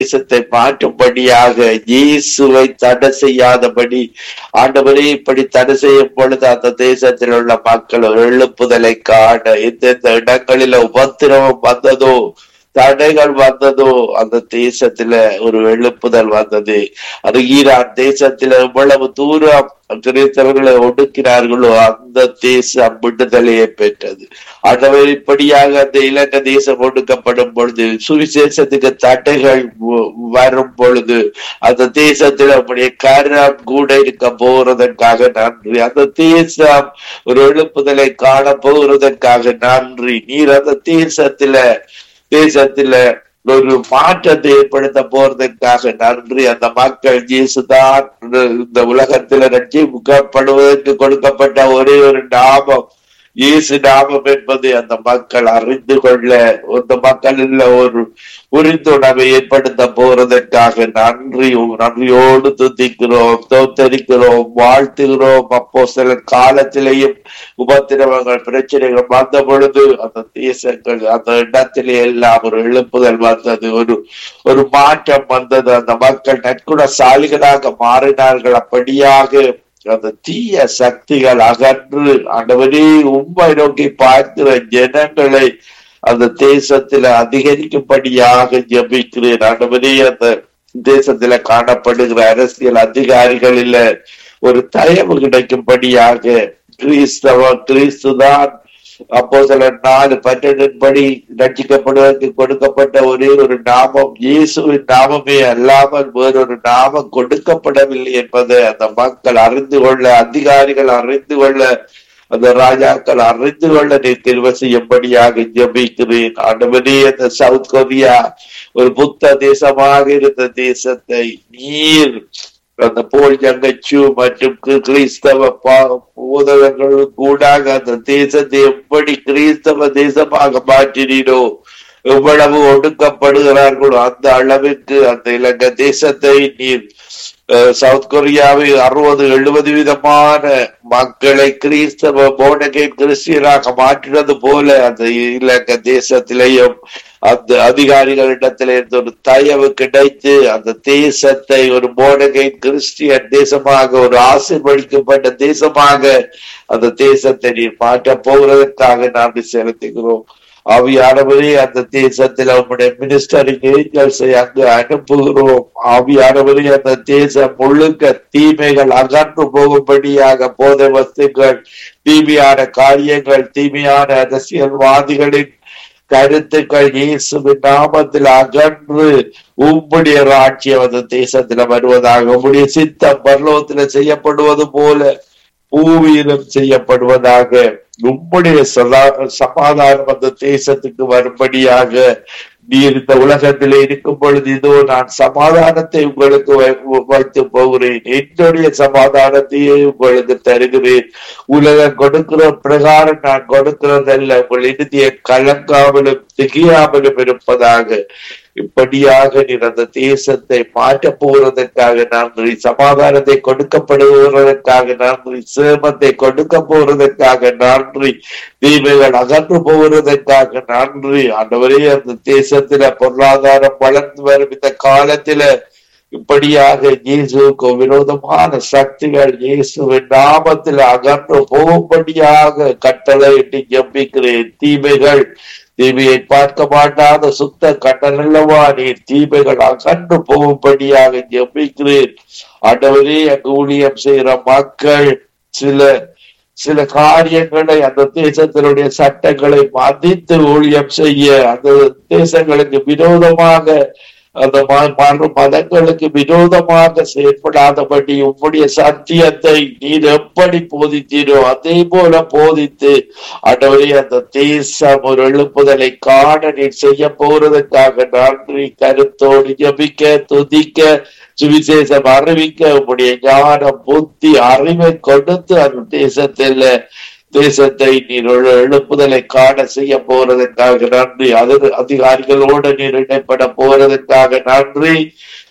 தேசத்தை மாற்றும்படியாக இயேசுவை தடை செய்யாதபடி ஆண்டவரே இப்படி தடை செய்யும் பொழுது அந்த தேசத்தில் உள்ள மக்கள் ஒரு எழுப்புதலை காண எந்தெந்த இடங்களில உபத்திரவம் வந்ததோ தடைகள் வந்ததோ அந்த தேசத்துல ஒரு எழுப்புதல் வந்தது அது ஈரான் தேசத்துல எவ்வளவு தூரம் கிறிஸ்தவர்களை ஒடுக்கினார்களோ அந்த தேசம் விடுதலையை பெற்றது ஆண்டவர் இப்படியாக அந்த இலங்கை தேசம் ஒடுக்கப்படும் பொழுது சுவிசேஷத்துக்கு தடைகள் வ- வரும் பொழுது அந்த தேசத்தில் அப்படியே கரம் கூட இருக்க போறதற்காக நன்றி அந்த தேசம் ஒரு எழுப்புதலை காண போகிறதற்காக நன்றி நீர் அந்த தேசத்துல தேசத்துல ஒரு மாற்றத்தை ஏற்படுத்த போறதற்காக நன்றி அந்த மக்கள் இயேசுதான் இந்த உலகத்துல ரட்சிக்கப்படுவதற்கு கொடுக்கப்பட்ட ஒரே ஒரு நாமம் இயேசு நாமம் என்பது அந்த மக்கள் அறிந்து கொள்ள அந்த மக்களில் ஒரு புரிந்துணர்வை ஏற்படுத்த போறதற்காக நன்றி நன்றியோடு துதிக்கிறோம் தோத்தரிக்கிறோம் வாழ்த்துகிறோம் அப்போ சில காலத்திலேயும் உபத்திரவங்கள் பிரச்சனைகள் வந்த பொழுது அந்த தேசங்கள் அந்த இடத்திலே எல்லாம் ஒரு எழுப்புதல் வந்தது ஒரு ஒரு மாற்றம் வந்தது அந்த மக்கள் நற்குணசாலிகளாக மாறினார்கள் அப்படியாக அந்த தீய சக்திகள் அகன்று ஆண்டவரே உண்மை நோக்கி பார்க்கிற ஜனங்களை அந்த தேசத்துல அதிகரிக்கும்படியாக ஜபிக்கிறேன் ஆண்டவரே அந்த தேசத்துல காணப்படுகிற அரசியல் அதிகாரிகளில ஒரு தயவு கிடைக்கும்படியாக கிறிஸ்தவ கிறிஸ்துதான் அப்போ சில நாலு பன்னெண்டின்படி ரட்சிக்கப்படுவதற்கு கொடுக்கப்பட்ட ஒரே ஒரு நாமம் இயேசுவின் நாமமே அல்லாமல் வேறொரு நாமம் கொடுக்கப்படவில்லை என்பதை அந்த மக்கள் அறிந்து கொள்ள அதிகாரிகள் அறிந்து கொள்ள அந்த ராஜாக்கள் அறிந்து கொள்ள நீ திருவ செய்யும்படியாக ஜபிக்கிறேன் ஆண்டவனே அந்த சவுத் கொரியா ஒரு புத்த தேசமாக இருந்த தேசத்தை நீர் அந்த போல் ஜங்கச்சு மற்றும் கி- கிறிஸ்தவ பா- போதகர்கள் கூடாக அந்த தேசத்தை எப்படி கிறிஸ்தவ தேசமாக மாற்றினீரோ எவ்வளவு ஒடுக்கப்படுகிறார்களோ அந்த அளவுக்கு அந்த இலங்கை தேசத்தை நீர் அஹ், சவுத் கொரியாவை அறுபது எழுபது விதமான மக்களை கிறிஸ்தவ போனகை கிறிஸ்டியனாக மாற்றினது போல அந்த இலங்கை தேசத்திலேயும் அந்த அதிகாரிகளிடத்திலே இருந்து ஒரு தயவு கிடைத்து அந்த தேசத்தை ஒரு போனகை கிறிஸ்டியன் தேசமாக ஒரு ஆசீர்வதிக்கப்பட்ட தேசமாக அந்த தேசத்தை நீர் மாற்றப் போகிறதற்காக நாம் செலுத்துகிறோம் ஆவியானவரே அந்த தேசத்தில் அவருடைய மினிஸ்டரிங் ஏஞ்சல்ஸை அங்கு அனுப்புகிறோம் ஆவியானவரே அந்த தேசம் முழுக்க தீமைகள் அகன்று போகும்படியாக போதை வஸ்துக்கள் தீமையான காரியங்கள் தீமையான அரசியல்வாதிகளின் கருத்துக்கள் இயேசுவின் நாமத்தில் அகன்று உம்முடைய ராட்சியம் அந்த தேசத்துல வருவதாக உம்முடைய சித்தம் பரலோகத்துல செய்யப்படுவது போல பூவியிலும் செய்யப்படுவதாக உம்முடைய சதா- சமாதானம் அந்த தேசத்துக்கு வரும்படியாக நீர் இந்த உலகத்திலே இருக்கும் பொழுது இதோ நான் சமாதானத்தை உங்களுக்கு வை- வைத்து போகிறேன் என்னுடைய சமாதானத்தையே உங்களுக்கு தருகிறேன் உலகம் கொடுக்கிற பிரகாரம் நான் கொடுக்கிறதல்ல உங்கள் இறுதியை கலங்காமலும் திகையாமலும் இருப்பதாக இப்படியாக நீர் அந்த தேசத்தை மாற்றப் போவதற்காக நன்றி சமாதானத்தை கொடுக்கப்படுவதற்காக நன்றி சேமத்தை கொடுக்க போவதற்காக நன்றி தீமைகள் அகன்று போவதற்காக நன்றி ஆண்டவரே அந்த தேசத்தில பொருளாதாரம் வளர்ந்து வரும் இந்த காலத்தில இப்படியாக இயேசுக்கு விரோதமான சக்திகள் இயேசுவின் நாமத்தில் அகன்று போகும்படியாக கட்டளையிட்டு ஜம்பிக்கிறேன் தீமைகள் தீமையை பார்க்க மாட்டாத சுத்த கட்டளல்லவா நீர் தீமைகள் அகன்று போகும்படியாக ஜெபிக்கிறேன் ஆண்டவரே அங்கு ஊழியம் செய்கிற மக்கள் சில சில காரியங்களை அந்த தேசத்தினுடைய சட்டங்களை மதித்து ஊழியம் செய்ய அந்த தேசங்களுக்கு விரோதமாக அந்த ம- மறு மதங்களுக்கு விரோதமாக செயற்படாதபடி உம்முடைய சத்தியத்தை நீர் எப்படி போதித்தீரோ அதே போல போதித்து ஆண்டவரே அந்த தேசம் ஒரு எழுப்புதலை காண நீர் செய்ய போறதுக்காக நன்றி கருத்தோடு ஜபிக்க துதிக்க சுவிசேஷம் அறிவிக்க உம்முடைய ஞானம் புத்தி அறிவை கொடுத்து அந்த தேசத்தில் தேசத்தை நீர் ஒரு எழுப்புதலை காண செய்ய போறதற்காக நன்றி அது அதிகாரிகளோடு நீர் இடைப்பட போறதற்காக நன்றி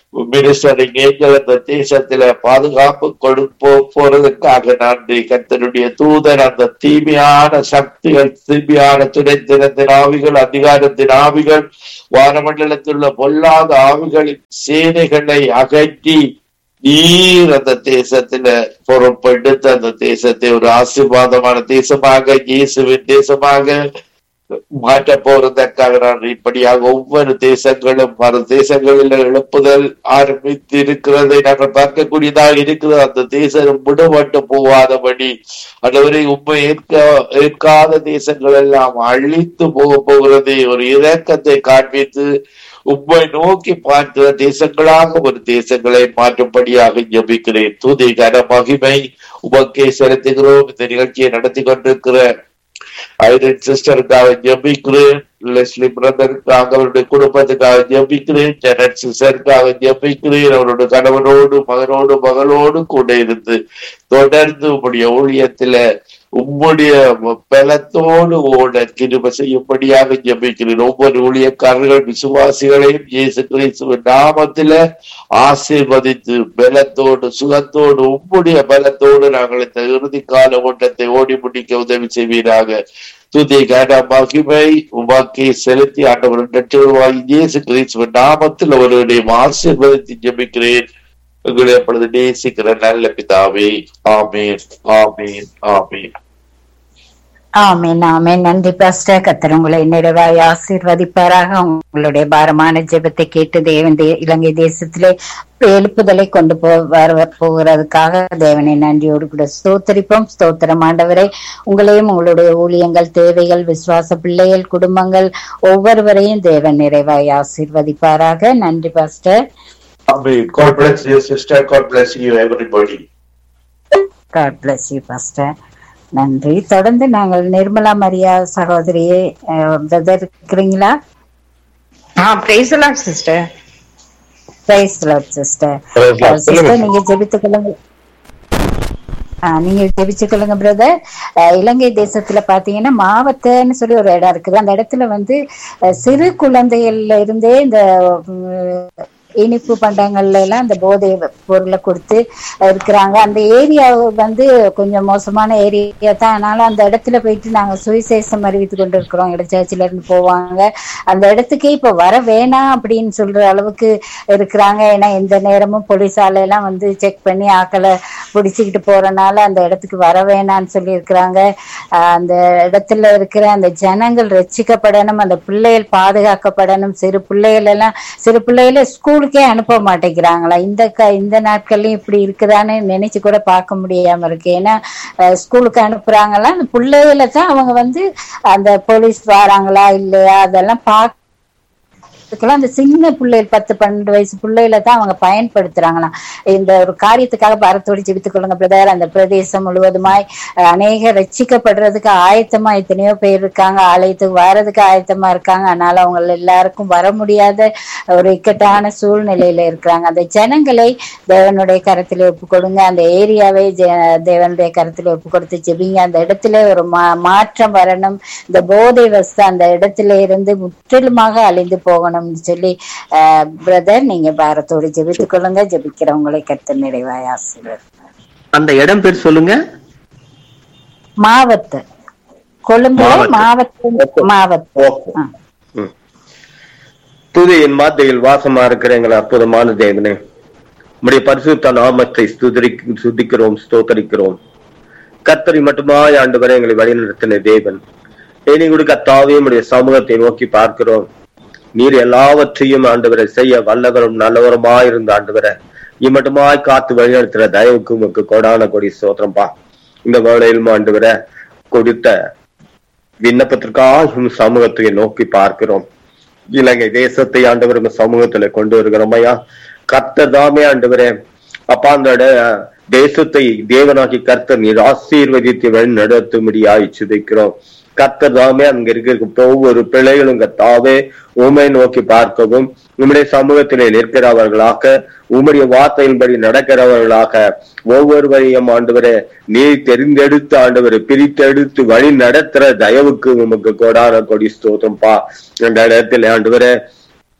மினிஸ்டரிங் ஏஞ்சல் அந்த தேசத்தில பாதுகாப்பு கொடுப்போ போறதுக்காக நன்றி கர்த்தருடைய தூதர் அந்த தீமையான சக்திகள் தீமையான துணைத்தினத்தின் ஆவிகள் அதிகாரத்தின் ஆவிகள் வானமண்டலத்தில் உள்ள பொல்லாத ஆவிகளின் சேனைகளை அகற்றி நீர் அந்த தேசத்துல பொறுப்பெடுத்து அந்த தேசத்தை ஒரு ஆசீர்வாதமான தேசமாக இயேசுவின் தேசமாக மாற்ற போறதற்காக நான் இப்படியாக ஒவ்வொரு தேசங்களும் பல தேசங்களில் எழுப்புதல் ஆரம்பித்து இருக்கிறதை நாங்கள் பார்க்கக்கூடியதாக இருக்கிறது அந்த தேசம் விடுபட்டு போகாதபடி அதுவரை உண்மை ஏற்க ஏற்காத தேசங்கள் எல்லாம் அழித்து போக போகிறதை ஒரு இரக்கத்தை காண்பித்து உம்மை நோக்கி பார்க்கிற தேசங்களாக ஒரு தேசங்களை மாற்றும்படியாக ஜபிக்கிறேன் தூதை கன மகிமை உமக்கே செலுத்துகிறோம் இந்த நிகழ்ச்சியை நடத்தி கொண்டிருக்கிற ஐரன் சிஸ்டருக்காக ஜபிக்கிறேன் லெஸ்லி பிரதருக்காக அவருடைய குடும்பத்துக்காக ஜபிக்கிறேன் ஜெனட் சிஸ்டருக்காக ஜபிக்கிறேன் அவருடைய கணவனோடு மகனோடு மகளோடு கூட இருந்து தொடர்ந்து உங்களுடைய ஊழியத்துல உம்முடைய பலத்தோடு ஓட கிருப செய்யும்படியாக ஜபிக்கிறேன் ஒவ்வொரு ஊழியக்காரர்கள் விசுவாசிகளையும் இயேசு கிறிஸ்துவின் நாமத்தில ஆசீர்வதித்து பலத்தோடு சுகத்தோடு உம்முடைய பலத்தோடு நாங்கள் இந்த இறுதி கால ஓட்டத்தை ஓடி முடிக்க உதவி செய்வீராக துதி கன மகிமை உமாக்கி செலுத்தி ஆண்டவர் நட்டுவாய் இயேசு கிறிஸ்துவின் நாமத்தில் அவருடைய ஆசீர்வதித்து ஜபிக்கிறேன் உங்களை அப்பொழுது நேசிக்கிற நல்ல பிதாவே ஆமேன் ஆமேன் ஆமேன் ஆமென் ஆமென் நன்றி பாஸ்டர் கத்தர் உங்களை நிறைவாய் ஆசீர்வதிப்பாராக உங்களுடைய பாரமான ஜெபத்தை கேட்டு தேவன் தே- இலங்கை தேசத்திலே எழுப்புதலை கொண்டு போ வர போகிறதுக்காக தேவனை நன்றியோடு கூட ஸ்தோத்தரிப்போம் ஸ்தோத்திரம் ஆண்டவரை உங்களையும் உங்களுடைய ஊழியங்கள் தேவைகள் விசுவாச பிள்ளைகள் குடும்பங்கள் ஒவ்வொருவரையும் தேவன் நிறைவாய் ஆசீர்வதிப்பாராக நன்றி pastor Amen. God bless you, sister. God bless you, everybody. God bless you pastor நன்றி தொடர்ந்து நாங்கள் நிர்மலா மரியா சகோதரியே பிரதர் இருக்கிறீங்களா ஆ பிரைஸ் எல்லாம் sister praise Lord sister Praise Lord. Sister நீங்க ஜெபித்துக் கொள்ளுங்க ஆ, நீங்க ஜெபிச்சுக் கொள்ளுங்க பிரதர் இலங்கை தேசத்துல பாத்தீங்கன்னா மாவட்டன்னு சொல்லி ஒரு இடம் இருக்குது அந்த இடத்துல வந்து அஹ், சிறு குழந்தைகள்ல இருந்தே இந்த உம், இனிப்பு பண்டங்கள்ல எல்லாம் அந்த போதை பொருளை கொடுத்து இருக்கிறாங்க அந்த ஏரியா வந்து கொஞ்சம் மோசமான ஏரியா தான் அதனால அந்த இடத்துல போயிட்டு நாங்க சுவிசேஷம் அறிவித்து கொண்டு இருக்கிறோம் இடச்சாச்சில இருந்து போவாங்க அந்த இடத்துக்கே இப்ப வர வேணாம் அப்படின்னு சொல்ற அளவுக்கு இருக்கிறாங்க ஏன்னா எந்த நேரமும் போலீஸால எல்லாம் வந்து செக் பண்ணி ஆக்களை பிடிச்சிக்கிட்டு போறனால அந்த இடத்துக்கு வர வேணாம்னு சொல்லி இருக்கிறாங்க அந்த இடத்துல இருக்கிற அந்த ஜனங்கள் ரட்சிக்கப்படணும் அந்த பிள்ளைகள் பாதுகாக்கப்படணும் சிறு பிள்ளைகள் எல்லாம் சிறு பிள்ளைகள ஸ்கூலுக்கே அனுப்ப மாட்டேங்கிறாங்களா இந்த க இந்த நாட்கள்லயும் இப்படி இருக்குதான்னு நினைச்சு கூட பார்க்க முடியாம இருக்கு ஏன்னா அஹ், ஸ்கூலுக்கு அனுப்புறாங்களா அந்த பிள்ளைகளை தான் அவங்க வந்து அந்த போலீஸ் வராங்களா இல்லையா அதெல்லாம் பார்க்க இதுக்கெல்லாம் அந்த சின்ன பிள்ளைகள் பத்து பன்னெண்டு வயசு பிள்ளைகளை தான் அவங்க பயன்படுத்துறாங்களாம் இந்த ஒரு காரியத்துக்காக பாரத்தோடு ஜெபித்துக் கொள்ளுங்க பிரதர் அந்த பிரதேசம் முழுவதுமாய் அஹ், அநேக ரட்சிக்கப்படுறதுக்கு ஆயத்தமா எத்தனையோ பேர் இருக்காங்க ஆலயத்துக்கு வர்றதுக்கு ஆயத்தமா இருக்காங்க அதனால அவங்க எல்லாருக்கும் வர முடியாத ஒரு இக்கட்டான சூழ்நிலையில இருக்கிறாங்க அந்த ஜனங்களை தேவனுடைய கரத்துல ஒப்பு கொடுங்க அந்த ஏரியாவை ஜெ- தேவனுடைய கரத்துல ஒப்பு கொடுத்து ஜெபிங்க அந்த இடத்துல ஒரு மா மாற்றம் வரணும் இந்த போதை வஸ்து அந்த இடத்துல இருந்து முற்றிலுமாக அழிந்து போகணும்னு சொல்லி பிரதர் நீங்க பாரத்தோடு ஜெபித்துக் கொள்ளுங்க ஜெபிக்கிறவங்களை கத்து நிறைவாய் ஆசீர்வாதம் அந்த இடம் பேர் சொல்லுங்க மாவத்து கொழும்பு மாவத்து. மாவத்து மாவத்து ஓகே. ஆ. ம். துதியின் மாத்தையில் வாசமா இருக்கிற எங்கள் அற்புதமான தேவனே உம்முடைய பரிசுத்த நாமத்தை ஸ்துதிரி சுதிக்கிறோம் ஸ்தோத்தரிக்கிறோம் கத்தரி மட்டுமாய் ஆண்டு வரை எங்களை வழிநடத்தின தேவன் இனி கூட கத்தாவே உடைய சமூகத்தை நோக்கி பார்க்கிறோம் நீர் எல்லாவற்றையும் ஆண்டவரை செய்ய வல்லவரும் நல்லவருமாய் இருந்த ஆண்டவரை இம்மட்டுமாய் காத்து வழிநடத்துற தயவுக்கு உமக்கு கொடான கொடி சோத்திரம்பா இந்த வேளையிலும் ஆண்டவரை கொடுத்த விண்ணப்பத்திற்காக உம் சமூகத்தை நோக்கி பார்க்கிறோம் இலங்கை தேசத்தை ஆண்டவர் உங்க சமூகத்துல கொண்டு வருகிறோம் ஐயா கர்த்தர் தாமே ஆண்டவரே அப்பா அந்த இட- தேசத்தை தேவனாகி கர்த்தர் நீர் ஆசீர்வதித்து வழி நடத்தும்படியாய் சுதைக்கிறோம் கர்த்தர் தாமே அங்க இருக்கிற ஒவ்வொரு பிள்ளைகளும் கத்தாவே உமை நோக்கி பார்க்கவும் உம்முடைய சமூகத்திலே நிற்கிறவர்களாக உம்முடைய வார்த்தையின்படி நடக்கிறவர்களாக ஒவ்வொருவரையும் ஆண்டவரே நீ தெரிந்தெடுத்து ஆண்டவரை பிரித்தெடுத்து வழி நடத்துற தயவுக்கு உமக்கு கொடான கொடி ஸ்தோத்திரம்பா இந்த இடத்துல ஆண்டவரே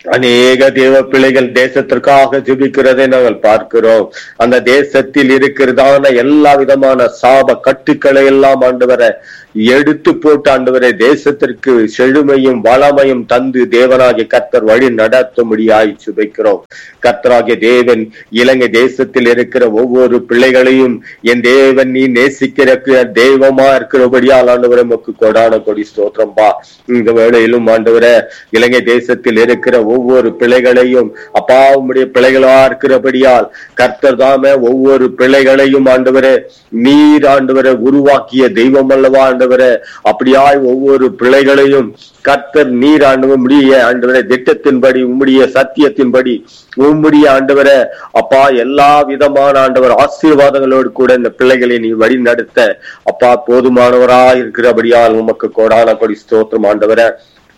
அநேக தேவ பிள்ளைகள் தேசத்திற்காக ஜெபிக்கிறதை நாங்கள் பார்க்கிறோம் அந்த தேசத்தில் இருக்கிறதான எல்லா விதமான சாப கட்டுக்களை எல்லாம் ஆண்டவரை எடுத்து போட்டு ஆண்டவரை தேசத்திற்கு செழுமையும் வளமையும் தந்து தேவனாகிய கர்த்தர் வழி நடத்தும்படியாய் சுபிக்கிறோம் கர்த்தராகிய தேவன் இலங்கை தேசத்தில் இருக்கிற ஒவ்வொரு பிள்ளைகளையும் என் தேவன் நீ நேசிக்கிற தெய்வமா இருக்கிறபடியால் ஆண்டவரை மக்கு கொடான கொடி ஸ்தோத்திரம்பா இந்த வேளையிலும் ஆண்டவரை இலங்கை தேசத்தில் இருக்கிற ஒவ்வொரு பிள்ளைகளையும் அப்பா உம்முடைய பிள்ளைகளா இருக்கிறபடியால் கர்த்தர் தாமே ஒவ்வொரு பிள்ளைகளையும் ஆண்டவரே நீர் ஆண்டவரை உருவாக்கிய தெய்வம் அல்லவா ஆண்டவரே அப்படியாய் ஒவ்வொரு பிள்ளைகளையும் கர்த்தர் நீர் ஆண்டவர் முடிய ஆண்டவரே திட்டத்தின்படி உம்முடைய சத்தியத்தின்படி உம்முடைய ஆண்டவரே அப்பா எல்லா விதமான ஆண்டவர் ஆசீர்வாதங்களோடு கூட இந்த பிள்ளைகளை நீ வழி நடத்த அப்பா போதுமானவராய் இருக்கிறபடியால் உமக்கு கோடான கொடி ஸ்தோத்திரம் ஆண்டவரே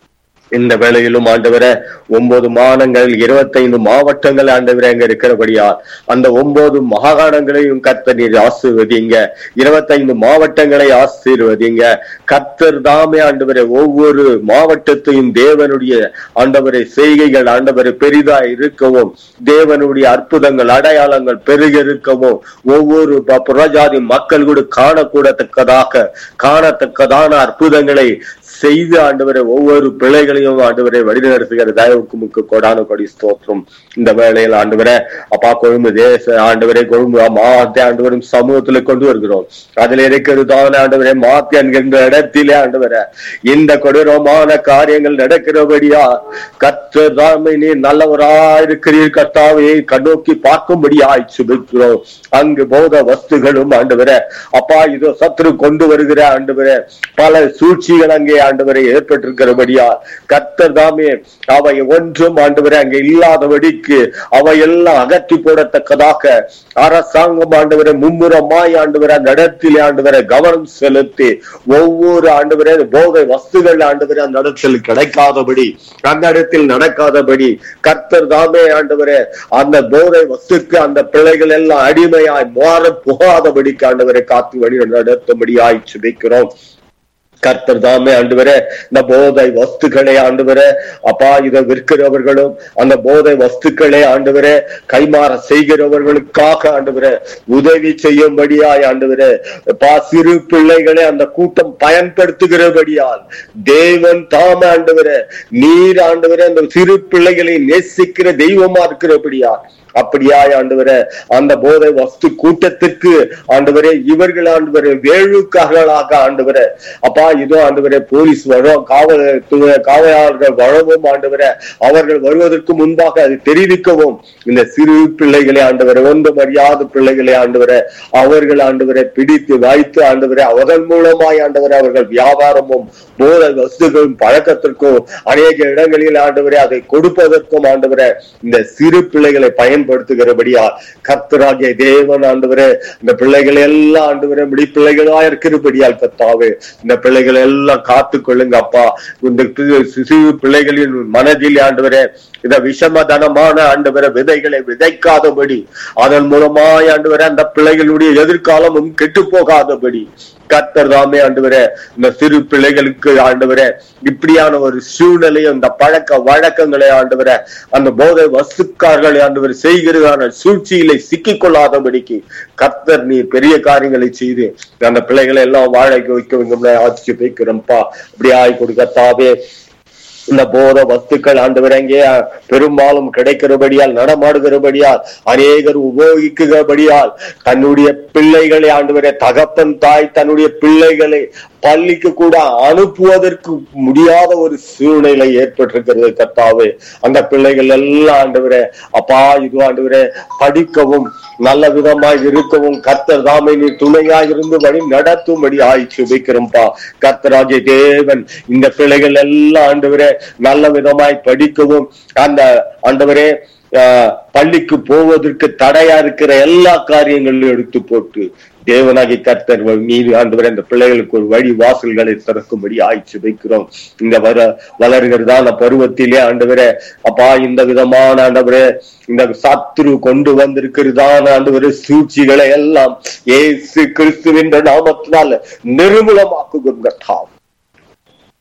இந்த வேளையிலும் ஆண்டவரே ஒன்பது மாநிலங்கள் இருபத்தைந்து மாவட்டங்கள் ஆண்டவரே அங்க இருக்கிறபடியால் அந்த ஒன்பது மாகாணங்களையும் கர்த்தர் நீர் ஆசீர்வதிங்க இருபத்தைந்து மாவட்டங்களை ஆசீர்வதிங்க கர்த்தர் தாமே ஆண்டவரே ஒவ்வொரு மாவட்டத்தையும் தேவனுடைய ஆண்டவரை செய்கைகள் ஆண்டவரை பெரிதா இருக்கவும் தேவனுடைய அற்புதங்கள் அடையாளங்கள் பெருக இருக்கவும் ஒவ்வொரு ப- புறஜாதி மக்கள் கூட காணக்கூடத்தக்கதாக காணத்தக்கதான அற்புதங்களை செய்து ஆண்டவரை ஒவ்வொரு பிள்ளைகளையும் ஆண்டவரை வழிநடத்துகிற தயவுக்கு முக்கு கொடான கொடி ஸ்தோத்திரம் இந்த வேளையில் ஆண்டவரை அப்பா கொழும்பு தேச ஆண்டவரை கொழும்பு மாத்த ஆண்டவரும் சமூகத்துல கொண்டு வருகிறோம் அதுல இருக்கிறதான ஆண்டவரை மாத்தி என்கின்ற இடத்திலே ஆண்டவரை இந்த கொடூரமான காரியங்கள் நடக்கிறபடியா கர்த்தர் தாமே நீ நல்லவரா இருக்கிறீர் கர்த்தாவை கண்ணோக்கி பார்க்கும்படியாய் சுபிக்கிறோம் அங்கு போத வஸ்துகளும் ஆண்டவரை அப்பா இதோ சத்ரு கொண்டு வருகிற ஆண்டவரை பல சூழ்ச்சிகள் அங்கே ஆண்டவரை ஏற்பட்டிருக்கிறபடியா கர்த்தர் தாமே அவை ஒன்றும் ஆண்டவரை அங்கே இல்லாதபடிக்கு அவை எல்லாம் அகற்றி போடத்தக்கதாக அரசாங்கம் ஆண்டவரை மும்முரமாய் ஆண்டவரை அந்த இடத்திலே ஆண்டவரை கவனம் செலுத்தி ஒவ்வொரு ஆண்டவரே போதை வஸ்துகள் ஆண்டவரே அந்த இடத்தில் கிடைக்காதபடி அந்த இடத்தில் நடக்காதபடி கர்த்தர் தாமே ஆண்டவரே அந்த போதை வஸ்துக்கு அந்த பிள்ளைகள் எல்லாம் அடிமையாய் மாற போகாதபடிக்கு ஆண்டவரை காத்து வழி நடத்தும்படியாய் சுபிக்கிறோம் கர்த்தர் தாமே ஆண்டவரே இந்த போதை வஸ்துக்களை ஆண்டவரே அப்பா இதை விற்கிறவர்களும் அந்த போதை வஸ்துக்களை ஆண்டவரே கைமாற செய்கிறவர்களுக்காக ஆண்டவரே உதவி செய்யும்படியாய் ஆண்டவரே அப்பா சிறு பிள்ளைகளை அந்த கூட்டம் பயன்படுத்துகிறபடியால் தேவன் தாம ஆண்டவரே நீர் ஆண்டவரே அந்த சிறு பிள்ளைகளை நேசிக்கிற தெய்வமா இருக்கிறபடியால் அப்படியாய் ஆண்டவரே அந்த போதை வஸ்து கூட்டத்திற்கு ஆண்டவரே இவர்கள் ஆண்டவரே வேழுக்காரர்களாக ஆண்டவரே அப்பா இதோ ஆண்டவரே போலீஸ் வரும் காவல் காவலாளர்கள் வரவும் ஆண்டவரே அவர்கள் வருவதற்கு முன்பாக அதை தெரிவிக்கவும் இந்த சிறு பிள்ளைகளை ஆண்டவரே ஒன்றும் அறியாத பிள்ளைகளை ஆண்டவரே அவர்கள் ஆண்டவரை பிடித்து வைத்து ஆண்டவரே அவர்கள் மூலமாய் ஆண்டவரே அவர்கள் வியாபாரமும் போதை வஸ்துகளும் பழக்கத்திற்கும் அநேக இடங்களில் ஆண்டவரே அதை கொடுப்பதற்கும் ஆண்டவரே இந்த சிறு பிள்ளைகளை பயன்படுத்துகிறபடியா கர்த்தராகிய தேவன் ஆண்டவரே இந்த பிள்ளைகளை எல்லாம் ஆண்டவரே முடி பிள்ளைகளா இருக்கிறபடியால் கத்தாவே இந்த பிள்ளைகளை எல்லாம் காத்து கொள்ளுங்க அப்பா இந்த பி- சிறு பிள்ளைகளின் மனதில் ஆண்டவரே இந்த விஷமதனமான ஆண்டவரை விதைகளை விதைக்காதபடி அதன் மூலமாய் ஆண்டவரே அந்த பிள்ளைகளுடைய எதிர்காலமும் கெட்டு போகாதபடி கர்த்தர் தாமே ஆண்டவரே இந்த சிறு பிள்ளைகளுக்கு ஆண்டவரே இப்படியான ஒரு சூழ்நிலையும் இந்த பழக்க வழக்கங்களை ஆண்டவரே அந்த போதை வஸ்துக்காரர்களை ஆண்டவர் செய்கிறதான சூழ்ச்சியிலே சிக்கிக் கொள்ளாதபடிக்கு கர்த்தர் நீ பெரிய காரியங்களை செய்து அந்த பிள்ளைகளை எல்லாம் வாழ வைக்க ஆட்சி வைக்கிறோம்ப்பா இப்படி ஆய் கொடுக்கத்தாவே இந்த போத வஸ்துக்கள் ஆண்டவர் அங்கே பெரும்பாலும் கிடைக்கிறபடியால் நடமாடுகிறபடியால் அநேகர் உபயோகிக்கிறபடியால் தன்னுடைய பிள்ளைகளை ஆண்டவரே தகப்பன் தாய் தன்னுடைய பிள்ளைகளை பள்ளிக்கு கூட அனுப்புவதற்கு முடியாத ஒரு சூழ்நிலை ஏற்பட்டிருக்கிறது கர்த்தாவே அந்த பிள்ளைகள் எல்லாம் ஆண்டவரே அப்பா இது ஆண்டவரே படிக்கவும் நல்ல விதமாய் இருக்கவும் கர்த்தர் தாமை நீ துணையாய் இருந்து வழி நடத்தும்படி ஆயிடுச்சு வைக்கிறோம்ப்பா கர்த்தராகிய தேவன் இந்த பிள்ளைகள் எல்லாம் ஆண்டவரே நல்ல விதமாய் படிக்கவும் அந்த ஆண்டவரே ஆஹ், பள்ளிக்கு போவதற்கு தடையா இருக்கிற எல்லா காரியங்களையும் எடுத்து போட்டு தேவனாகி கர்த்தர் மீது ஆண்டவரே இந்த பிள்ளைகளுக்கு ஒரு வழி வாசல்களை திறக்கும்படி ஆய்ச்சி வைக்கிறோம் இந்த வர வளர்கிறதான பருவத்திலே ஆண்டவரே அப்பா இந்த விதமான ஆண்டவரே இந்த சத்துரு கொண்டு வந்திருக்கிறதான ஆண்டவரே சூழ்ச்சிகளை எல்லாம் ஏசு கிறிஸ்துவின் நாமத்தினால நிர்மூலமாக்குகின்ற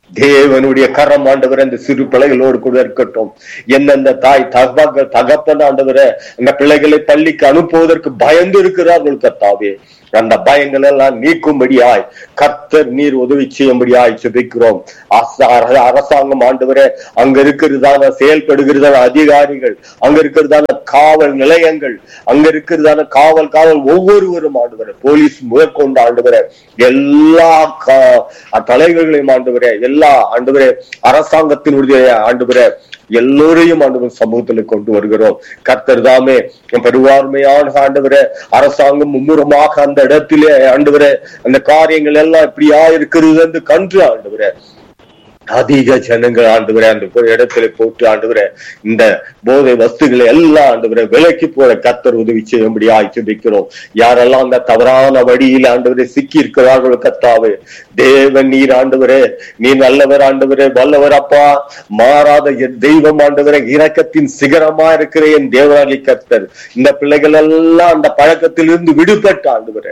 தேவனுடைய கரம் ஆண்டவர் அந்த சிறு பிள்ளைகளோடு கூட இருக்கட்டும் எந்தெந்த தாய் தகப்ப தகப்பன் ஆண்டவர அந்த பிள்ளைகளை பள்ளிக்கு அனுப்புவதற்கு பயந்து இருக்கிறார்கள் கர்த்தாவே அந்த பயங்கள் எல்லாம் நீக்கும்படியாய் கர்த்தர் நீர் உதவி செய்யும்படியாய் சுபிக்கிறோம் அரசாங்கம் ஆண்டவரே அங்க இருக்கிறதான செயல்படுகிறதான அதிகாரிகள் அங்க இருக்கிறதான காவல் நிலையங்கள் அங்க இருக்கிறதான காவல் காவல் ஒவ்வொருவரும் ஆண்டவர போலீஸ் முதற்கொண்டு ஆண்டவர எல்லா தலைவர்களையும் ஆண்டவரே எல்லா ஆண்டவரே அரசாங்கத்தினுடைய ஆண்டவர எல்லோரையும் ஆண்டவர் சமூகத்துல கொண்டு வருகிறோம் கர்த்தர் தாமே பெருவார்மையான ஆண்டவர அரசாங்கம் மும்முரமாக அந்த இடத்திலே ஆண்டவர அந்த காரியங்கள் எல்லாம் இப்படியா இருக்கிறது என்று கன்று ஆண்டவர அதிக ஜனங்கள் ஆண்டவரே அந்த இடத்துல போட்டு ஆண்டவரே இந்த போதை வஸ்துகளை எல்லாம் ஆண்டவரே விலைக்கு போற கத்தர் உதவி செய்யும்படி ஆய்ச்சிக்கிறோம் யாரெல்லாம் அந்த தவறான வழியில் ஆண்டவரே சிக்கி இருக்கிறார்களோ கத்தாவே தேவன் நீர் ஆண்டவரே நீ நல்லவர் ஆண்டவரே வல்லவர் அப்பா மாறாத என் தெய்வம் ஆண்டவரே இரக்கத்தின் சிகரமா இருக்கிற என் தேவராளி கத்தர் இந்த பிள்ளைகள் எல்லாம் அந்த பழக்கத்திலிருந்து விடுபட்ட ஆண்டவரே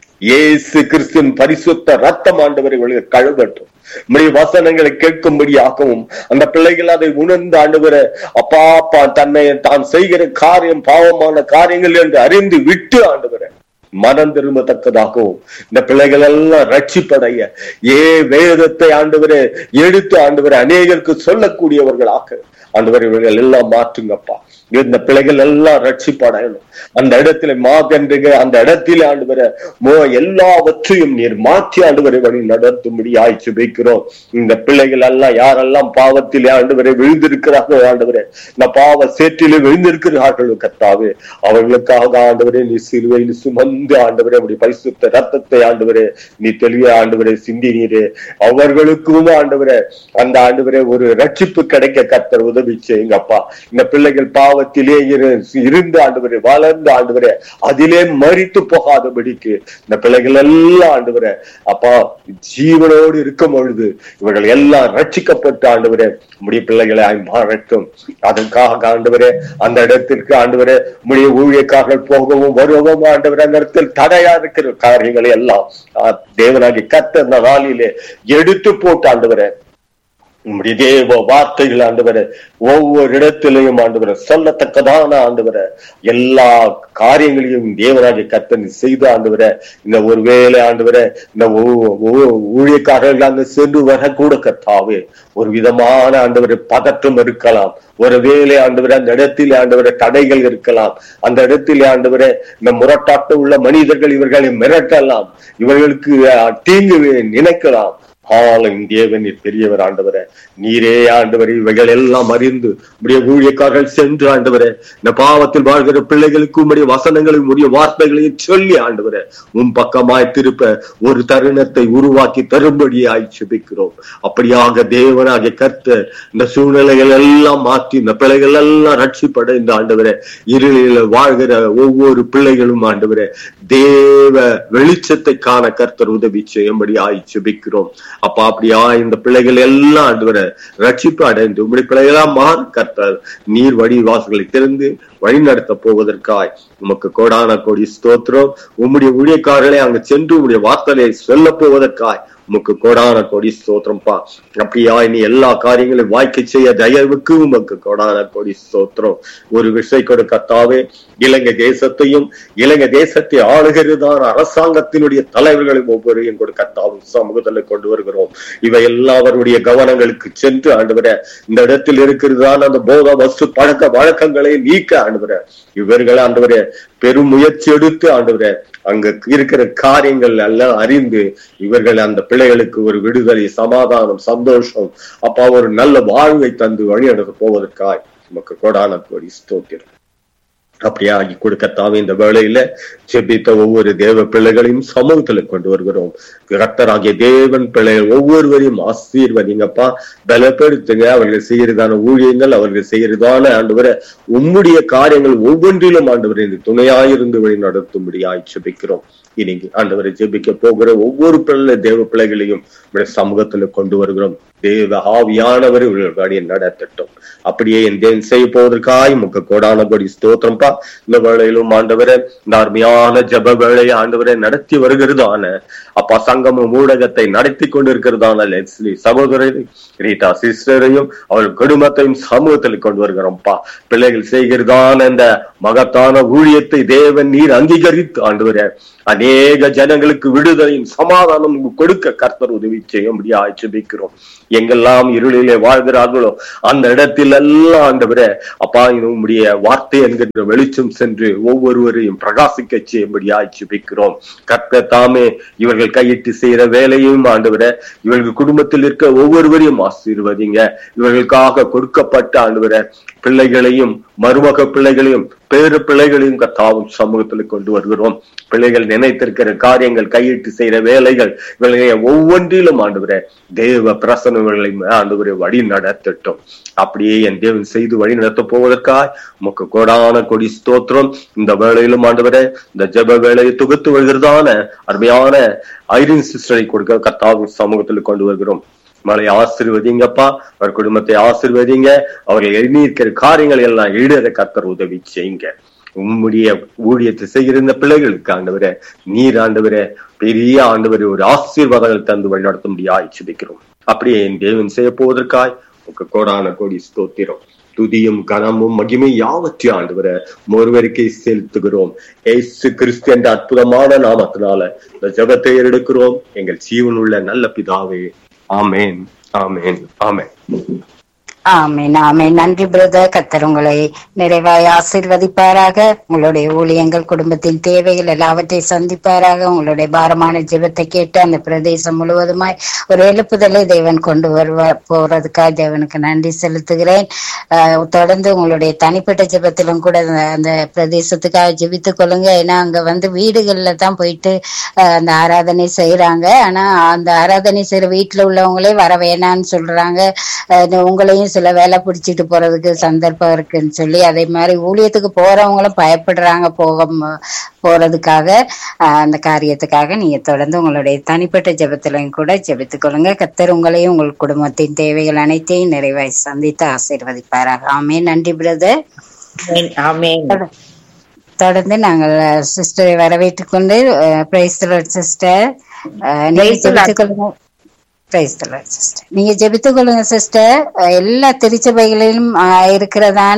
இயேசு கிறிஸ்துவின் பரிசுத்த ரத்தம் ஆண்டவரை கழுவட்டும் நம்முடைய வசனங்களை கேட்கும்படியாகவும் அந்த பிள்ளைகள் அதை உணர்ந்து ஆண்டவர அப்பா அப்பா தன்னை தான் செய்கிற காரியம் பாவமான காரியங்கள் என்று அறிந்து விட்டு ஆண்டவர மனம் திரும்பத்தக்கதாகவும் இந்த பிள்ளைகள் எல்லாம் ரட்சிப்படைய ஏ வேதத்தை ஆண்டவரே எடுத்து ஆண்டவரை அநேகருக்கு சொல்லக்கூடியவர்களாக ஆண்டவர் இவர்கள் எல்லாம் மாற்றுங்கப்பா இந்த பிள்ளைகள் எல்லாம் ரட்சிப்படையணும் அந்த இடத்துல மாதென்றுங்க அந்த இடத்திலே ஆண்டு மோ எல்லாவற்றையும் நீர் மாற்றி ஆண்டு வரை வழி நடத்தும்படி ஆய்ச்சி வைக்கிறோம் இந்த பிள்ளைகள் எல்லாம் யாரெல்லாம் பாவத்திலே ஆண்டு வரை விழுந்திருக்கிறார்கள் ஆண்டவரே இந்த பாவ சேற்றிலே விழுந்திருக்கிறார்கள் கத்தாவே அவர்களுக்காக ஆண்டவரே நீ சிலுவையில் சுமந்து ஆண்டவரே அப்படி பரிசுத்த ரத்தத்தை ஆண்டவரே நீ தெளிவ ஆண்டவரே சிந்தினீரே அவர்களுக்கும் ஆண்டவரே அந்த ஆண்டவரே ஒரு ரட்சிப்பு கிடைக்க கத்தர் உதவி செய்யுங்க அப்பா இந்த பிள்ளைகள் பாவத்திலே இருந்து ஆண்டவரே வளர்ந்து ஆண்டவரே அதிலே மறித்து போகாதபடிக்கு இந்த பிள்ளைகள் எல்லாம் ஆண்டவரே அப்பா ஜீவனோடு இருக்கும் பொழுது இவர்கள் எல்லாம் ரட்சிக்கப்பட்டு ஆண்டவரே முடிய பிள்ளைகளை மாறட்டும் அதற்காக ஆண்டவரே அந்த இடத்திற்கு ஆண்டவரே முடிய ஊழியக்காரர்கள் போகவும் வருவவும் ஆண்டவரே அந்த இடத்தில் தடையா இருக்கிற காரியங்களை எல்லாம் தேவனாகி கத்த அந்த நாளிலே எடுத்து போட்டு ஆண்டவரே உம்முடைய தேவ வார்த்தைகள் ஆண்டவர ஒவ்வொரு இடத்திலையும் ஆண்டவர சொல்லத்தக்கதான ஆண்டவர எல்லா காரியங்களையும் தேவராஜ கத்தன் செய்து ஆண்டவர இந்த ஒரு வேலை ஆண்டவர இந்த ஊழியக்காரர்கள் அங்க சென்று வரக்கூட கத்தாவே ஒரு விதமான ஆண்டவரை பதற்றம் இருக்கலாம் ஒரு வேலை ஆண்டவர அந்த இடத்தில் ஆண்டவர தடைகள் இருக்கலாம் அந்த இடத்தில் ஆண்டவர இந்த முரட்டாட்ட உள்ள மனிதர்கள் இவர்களை மிரட்டலாம் இவர்களுக்கு தீங்கு நினைக்கலாம் ஆளும் தேவன் பெரியவர் ஆண்டவர நீரே ஆண்டவர் இவைகள் எல்லாம் அறிந்து உடைய ஊழியக்காரர்கள் சென்று ஆண்டவர இந்த பாவத்தில் வாழ்கிற பிள்ளைகளுக்கு உடைய வசனங்களையும் உடைய வார்த்தைகளையும் சொல்லி ஆண்டவர உன் பக்கமாய் திருப்ப ஒரு தருணத்தை உருவாக்கி தரும்படியாய் சுபிக்கிறோம் அப்படியாக தேவனாகிய கர்த்த இந்த சூழ்நிலைகள் எல்லாம் மாற்றி இந்த பிள்ளைகள் எல்லாம் ரட்சிப்பட இந்த ஆண்டவர இருளில் வாழ்கிற ஒவ்வொரு பிள்ளைகளும் ஆண்டவர தேவ வெளிச்சத்தை காண கர்த்தர் உதவி செய்யும்படி ஆய் சுபிக்கிறோம் அப்பா அப்படியா இந்த பிள்ளைகள் எல்லாம் ஆண்டவர ரட்சிப்பு அடைந்து உங்களுடைய பிள்ளைகளா மாறு கர்த்தர் நீர் வழி வாசல்களை திறந்து வழி நடத்த போவதற்காய் உமக்கு கோடான கோடி ஸ்தோத்திரம் உம்முடைய ஊழியக்காரர்களை அங்க சென்று உங்களுடைய வார்த்தையை சொல்ல போவதற்காய் உமக்கு கோடான கோடி ஸ்தோத்திரம்ப்பா அப்படியா நீ எல்லா காரியங்களையும் வாய்க்க செய்ய தயவுக்கு உமக்கு கோடான கோடி ஸ்தோத்திரம் ஒரு விஷயம் கொடு கத்தாவே இலங்கை தேசத்தையும் இலங்கை தேசத்தை ஆளுகிறதான அரசாங்கத்தினுடைய தலைவர்களையும் ஒவ்வொருவரையும் கொடு கத்தாவும் சமூகத்தில் கொண்டு வருகிறோம் இவை எல்லாவருடைய கவனங்களுக்கு சென்று ஆண்டுவர இந்த இடத்தில் இருக்கிறதான அந்த போத வஸ்து பழக்க வழக்கங்களை நீக்க ஆண்டுவர இவர்கள் ஆண்டவரே பெரும் முயற்சி எடுத்து ஆண்டவரே அங்க இருக்கிற காரியங்கள் எல்லாம் அறிந்து இவர்கள் அந்த பிள்ளைகளுக்கு ஒரு விடுதலை சமாதானம் சந்தோஷம் அப்பா ஒரு நல்ல வாழ்வை தந்து வழிநடத்த போவதற்காய் நமக்கு கொடான கோடி ஸ்தோத்திரம் அப்படியே ஆகி கொடுக்கத்தாவே இந்த வேளையில செபித்த ஒவ்வொரு தேவ பிள்ளைகளையும் சமூகத்துல கொண்டு வருகிறோம் கர்த்தராகிய தேவன் பிள்ளைகள் ஒவ்வொருவரையும் ஆசீர்வதிங்கப்பா பலப்படுத்துங்க அவர்கள் செய்யறதான ஊழியங்கள் அவர்கள் செய்யறதான ஆண்டவர உம்முடைய காரியங்கள் ஒவ்வொன்றிலும் ஆண்டவர் இந்த துணையாயிருந்து வழி நடத்தும்படியாய் செபிக்கிறோம் இனி ஆண்டவரை ஜெபிக்க போகிற ஒவ்வொரு பிள்ளை தேவ பிள்ளைகளையும் சமூகத்துல கொண்டு வருகிறோம் தேவ ஆவியானவர் இவர்கள் நடத்தட்டும் அப்படியே என் தேவன் செய்ய போவதற்காய் முக்க கோடானபடி ஸ்தோத்திரம்ப்பா இந்த வேளையிலும் ஆண்டவரே இந்த அருமையான ஜப வேலையை ஆண்டவரை நடத்தி வருகிறதான அப்பா சங்கமம் ஊடகத்தை நடத்தி கொண்டிருக்கிறதான லெஸ்லி சகோதரரை ரீட்டா சிஸ்டரையும் அவள் குடும்பத்தையும் சமூகத்தில் கொண்டு வருகிறோம்ப்பா பிள்ளைகள் செய்கிறதான இந்த மகத்தான ஊழியத்தை தேவன் நீர் அங்கீகரித்து ஆண்டவரே அநேக ஜனங்களுக்கு விடுதலையும் சமாதானம் கொடுக்க கர்த்தர் உதவி செய்யும்படியா ஜெபிக்கிறோம் எங்கெல்லாம் இருளிலே வாழ்கிறார்களோ அந்த இடத்தில் எல்லாம் ஆண்டவரே அப்பா உம்முடைய வார்த்தை என்கின்ற வெளிச்சம் சென்று ஒவ்வொருவரையும் பிரகாசிக்க செய்யும்படியா ஜெபிக்கிறோம் கர்த்தர் தாமே இவர்கள் கையிட்டு செய்யற வேலையும் ஆண்டவரே இவர்கள் குடும்பத்தில் இருக்க ஒவ்வொருவரையும் ஆசீர்வதிங்க இவர்களுக்காக கொடுக்கப்பட்ட ஆண்டவரே பிள்ளைகளையும் மருமக பிள்ளைகளையும் பேரு பிள்ளைகளையும் கத்தாவும் சமூகத்தில் கொண்டு வருகிறோம் பிள்ளைகள் நினைத்திருக்கிற காரியங்கள் கையிட்டு செய்யற வேலைகள் இவர்களை ஒவ்வொன்றிலும் ஆண்டவரே தேவ பிரசனங்களை ஆண்டவரை வழி நடத்தட்டும் அப்படியே என் தேவன் செய்து வழி நடத்த போவதற்காய் உமக்கு கோடான கொடி ஸ்தோத்திரம் இந்த வேலையிலும் ஆண்டவரே இந்த ஜெப வேலையை தொகுத்து வருகிறதான அருமையான ஐரின் சிஸ்டரை கொடுக்க கத்தாவும் சமூகத்தில் கொண்டு வருகிறோம் மலை ஆசிர்வதிங்கப்பா அவர் குடும்பத்தை ஆசிர்வதிங்க அவர்கள் எண்ணியிருக்கிற காரியங்கள் எல்லாம் ஈடற கத்தர் உதவி செய்யுங்க உம்முடைய ஊழியத்தை செய்கிற இந்த பிள்ளைகளுக்கு ஆண்டவரே நீர் ஆண்டவரே பெரிய ஆண்டவரே ஒரு ஆசீர்வாதங்கள் தந்து வழிநடத்த முடியாது சிபிக்கிறோம் அப்படியே என் தேவன் செய்ய போவதற்காய் உங்க கோடான கோடி ஸ்தோத்திரம் துதியும் கனமும் மகிமை யாவற்றையும் ஆண்டவர ஒருவருக்கே செலுத்துகிறோம் ஏசு கிறிஸ்து என்ற அற்புதமான நாமத்தினால இந்த ஜபத்தை எடுக்கிறோம் எங்கள் ஜீவன் உள்ள நல்ல பிதாவே ஆமேன் ஆமேன் ஆமேன் ஆமென் ஆமென் நன்றி பிரதர் கத்தர் உங்களை நிறைவாய் ஆசீர்வதிப்பாராக உங்களுடைய ஊழியங்கள் குடும்பத்தின் தேவைகள் எல்லாவற்றையும் சந்திப்பாராக உங்களுடைய பாரமான ஜெபத்தை கேட்டு அந்த பிரதேசம் முழுவதுமாய் ஒரு எழுப்புதலை தேவன் கொண்டு வருவா போறதுக்காக தேவனுக்கு நன்றி செலுத்துகிறேன் ஆஹ் தொடர்ந்து உங்களுடைய தனிப்பட்ட ஜெபத்திலும் கூட அந்த- அந்த பிரதேசத்துக்காக ஜெபித்துக் கொள்ளுங்க ஏன்னா அங்க வந்து வீடுகள்ல தான் போயிட்டு ஆஹ் அந்த ஆராதனை செய்யறாங்க ஆனா அந்த ஆராதனை செய்யற வீட்டுல உள்ளவங்களே வர வேணாம்னு சொல்றாங்க ஆஹ் இந்த உங்களையும் சில வேலை பிடிச்சிட்டு போறதுக்கு சந்தர்ப்பம் இருக்குன்னு சொல்லி அதே மாதிரி ஊழியத்துக்கு போறவங்களும் பயப்படுறாங்க போக ம- போறதுக்காக ஆஹ் அந்த காரியத்துக்காக நீங்க தொடர்ந்து உங்களுடைய தனிப்பட்ட ஜெபத்திலையும் கூட ஜெபித்துக் கொள்ளுங்க கத்தர் உங்களையும் உங்கள் குடும்பத்தின் தேவைகள் அனைத்தையும் நிறைவாய் சந்தித்து ஆசீர்வதிப்பாராக ஆமே நன்றி பிரதர் ஆமென் தொடர்ந்து நாங்கள் சிஸ்டரை வரவேற்றுக் கொண்டு பிரைஸ் சிஸ்டர் நீங்க Praise the Lord. ஜெபித்துக் கொள்ளுங்க பிரைஸ் சிஸ்டர் நீங்க ஜெபித்துக் கொள்ளுங்க சிஸ்டர் எல்லா திருச்சபைகளிலும் அஹ், இருக்கிறதான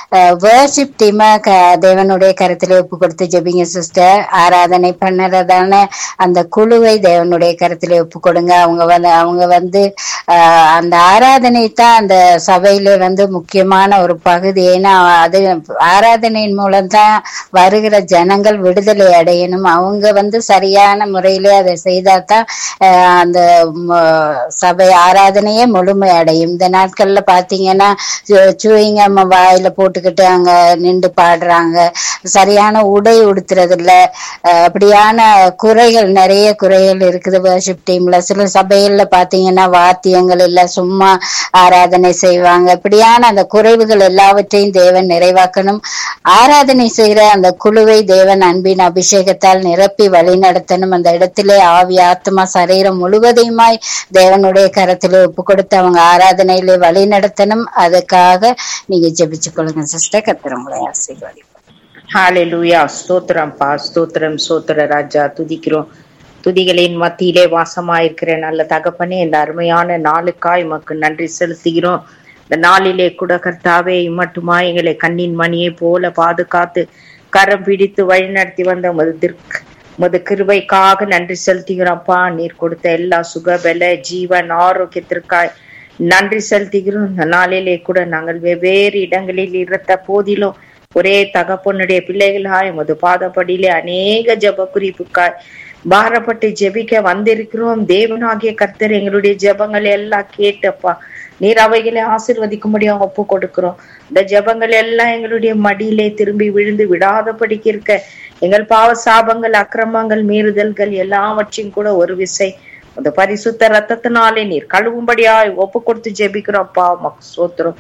வேர்ஷிப் டீம தேவனுடைய கருத்துல ஒப்பு கொடுத்து ஜெபிங்க சிஸ்டர் ஆராதனை பண்ணுறதான அந்த குழுவை தேவனுடைய கருத்துல ஒப்பு கொடுங்க அவங்க வந்து அவங்க வந்து அஹ், அந்த ஆராதனை தான் அந்த சபையில வந்து முக்கியமான ஒரு பகுதி ஏன்னா அது ஆராதனையின் மூலம் தான் வருகிற ஜனங்கள் விடுதலை அடையணும் அவங்க வந்து சரியான முறையில அதை செய்தாதான் அஹ், அந்த ம, சபை ஆராதனையே முழுமை அடையும் இந்த நாட்கள்ல பாத்தீங்கன்னா சூயிங்க வாயில போட்டுக்கிட்டு அங்க நின்று பாடுறாங்க சரியான உடை உடுத்துறது இல்ல அஹ், அப்படியான குறைகள் நிறைய குறைகள் இருக்குது வர்ஷிப் டீம்ல சில சபைகள்ல பாத்தீங்கன்னா வாத்தியங்கள் இல்ல சும்மா ஆராதனை செய்வாங்க இப்படியான அந்த குறைவுகள் எல்லாவற்றையும் தேவன் நிறைவாக்கணும் ஆராதனை செய்யற அந்த குழுவை தேவன் அன்பின் அபிஷேகத்தால் நிரப்பி வழி நடத்தணும் அந்த இடத்திலே ஆவி ஆத்மா சரீரம் முழுவதையுமாய் தேவனுடைய கரத்திலே ஒப்பு கொடுத்து அவங்க ஆராதனையிலே வழி நடத்தணும் அதுக்காக நீங்க ஜெபிச்சு கொள்ளுங்க சிஸ்டர் கத்திரங்களை ஆசீர்வாதி ஹalleluya ஸ்தோத்திரம் பா ஸ்தோத்திரம் ஸ்தோத்திர ராஜா துதிக்கிறோம் துதிகளின் மத்தியிலே வாசமாயிருக்கிற நல்ல தகப்பனே இந்த அருமையான நாளுக்காய் உமக்கு நன்றி செலுத்துகிறோம் இந்த நாளிலே கூட கர்த்தாவே மட்டுமா எங்களை கண்ணின் மணியை போல பாதுகாத்து கரம் பிடித்து வழிநடத்தி வந்த உமது திர்க் உமது கிருபைக்காக நன்றி செலுத்துகிறோம்ப்பா நீர் கொடுத்த எல்லா சுகபல ஜீவன் ஆரோக்கியத்திற்காய் நன்றி செலுத்துகிறோம் இந்த நாளிலே கூட நாங்கள் வெவ்வேறு இடங்களில் இருந்த போதிலும் ஒரே தகப்பனுடைய பிள்ளைகளாய் உமது பாதப்படியிலே அநேக ஜெப குறிப்புக்காய் பாரப்பட்டு ஜெபிக்க வந்திருக்கிறோம் தேவனாகிய கர்த்தர் எங்களுடைய ஜெபங்களை எல்லாம் கேட்டப்பா நீர் அவைகளை ஆசிர்வதிக்கும்படியாக ஒப்பு கொடுக்கிறோம் இந்த ஜெபங்கள் எல்லாம் எங்களுடைய மடியிலே திரும்பி விழுந்து விடாதபடிக்கு இருக்க எங்கள் பாவ சாபங்கள் அக்கிரமங்கள் மீறுதல்கள் எல்லாவற்றையும் கூட ஒரு விசை அந்த பரிசுத்த ரத்தத்தினாலே நீர் கழுவும்படியாய் ஒப்பு கொடுத்து ஜெபிக்கிறோம்ப்பா உமக்கு சோத்திரம்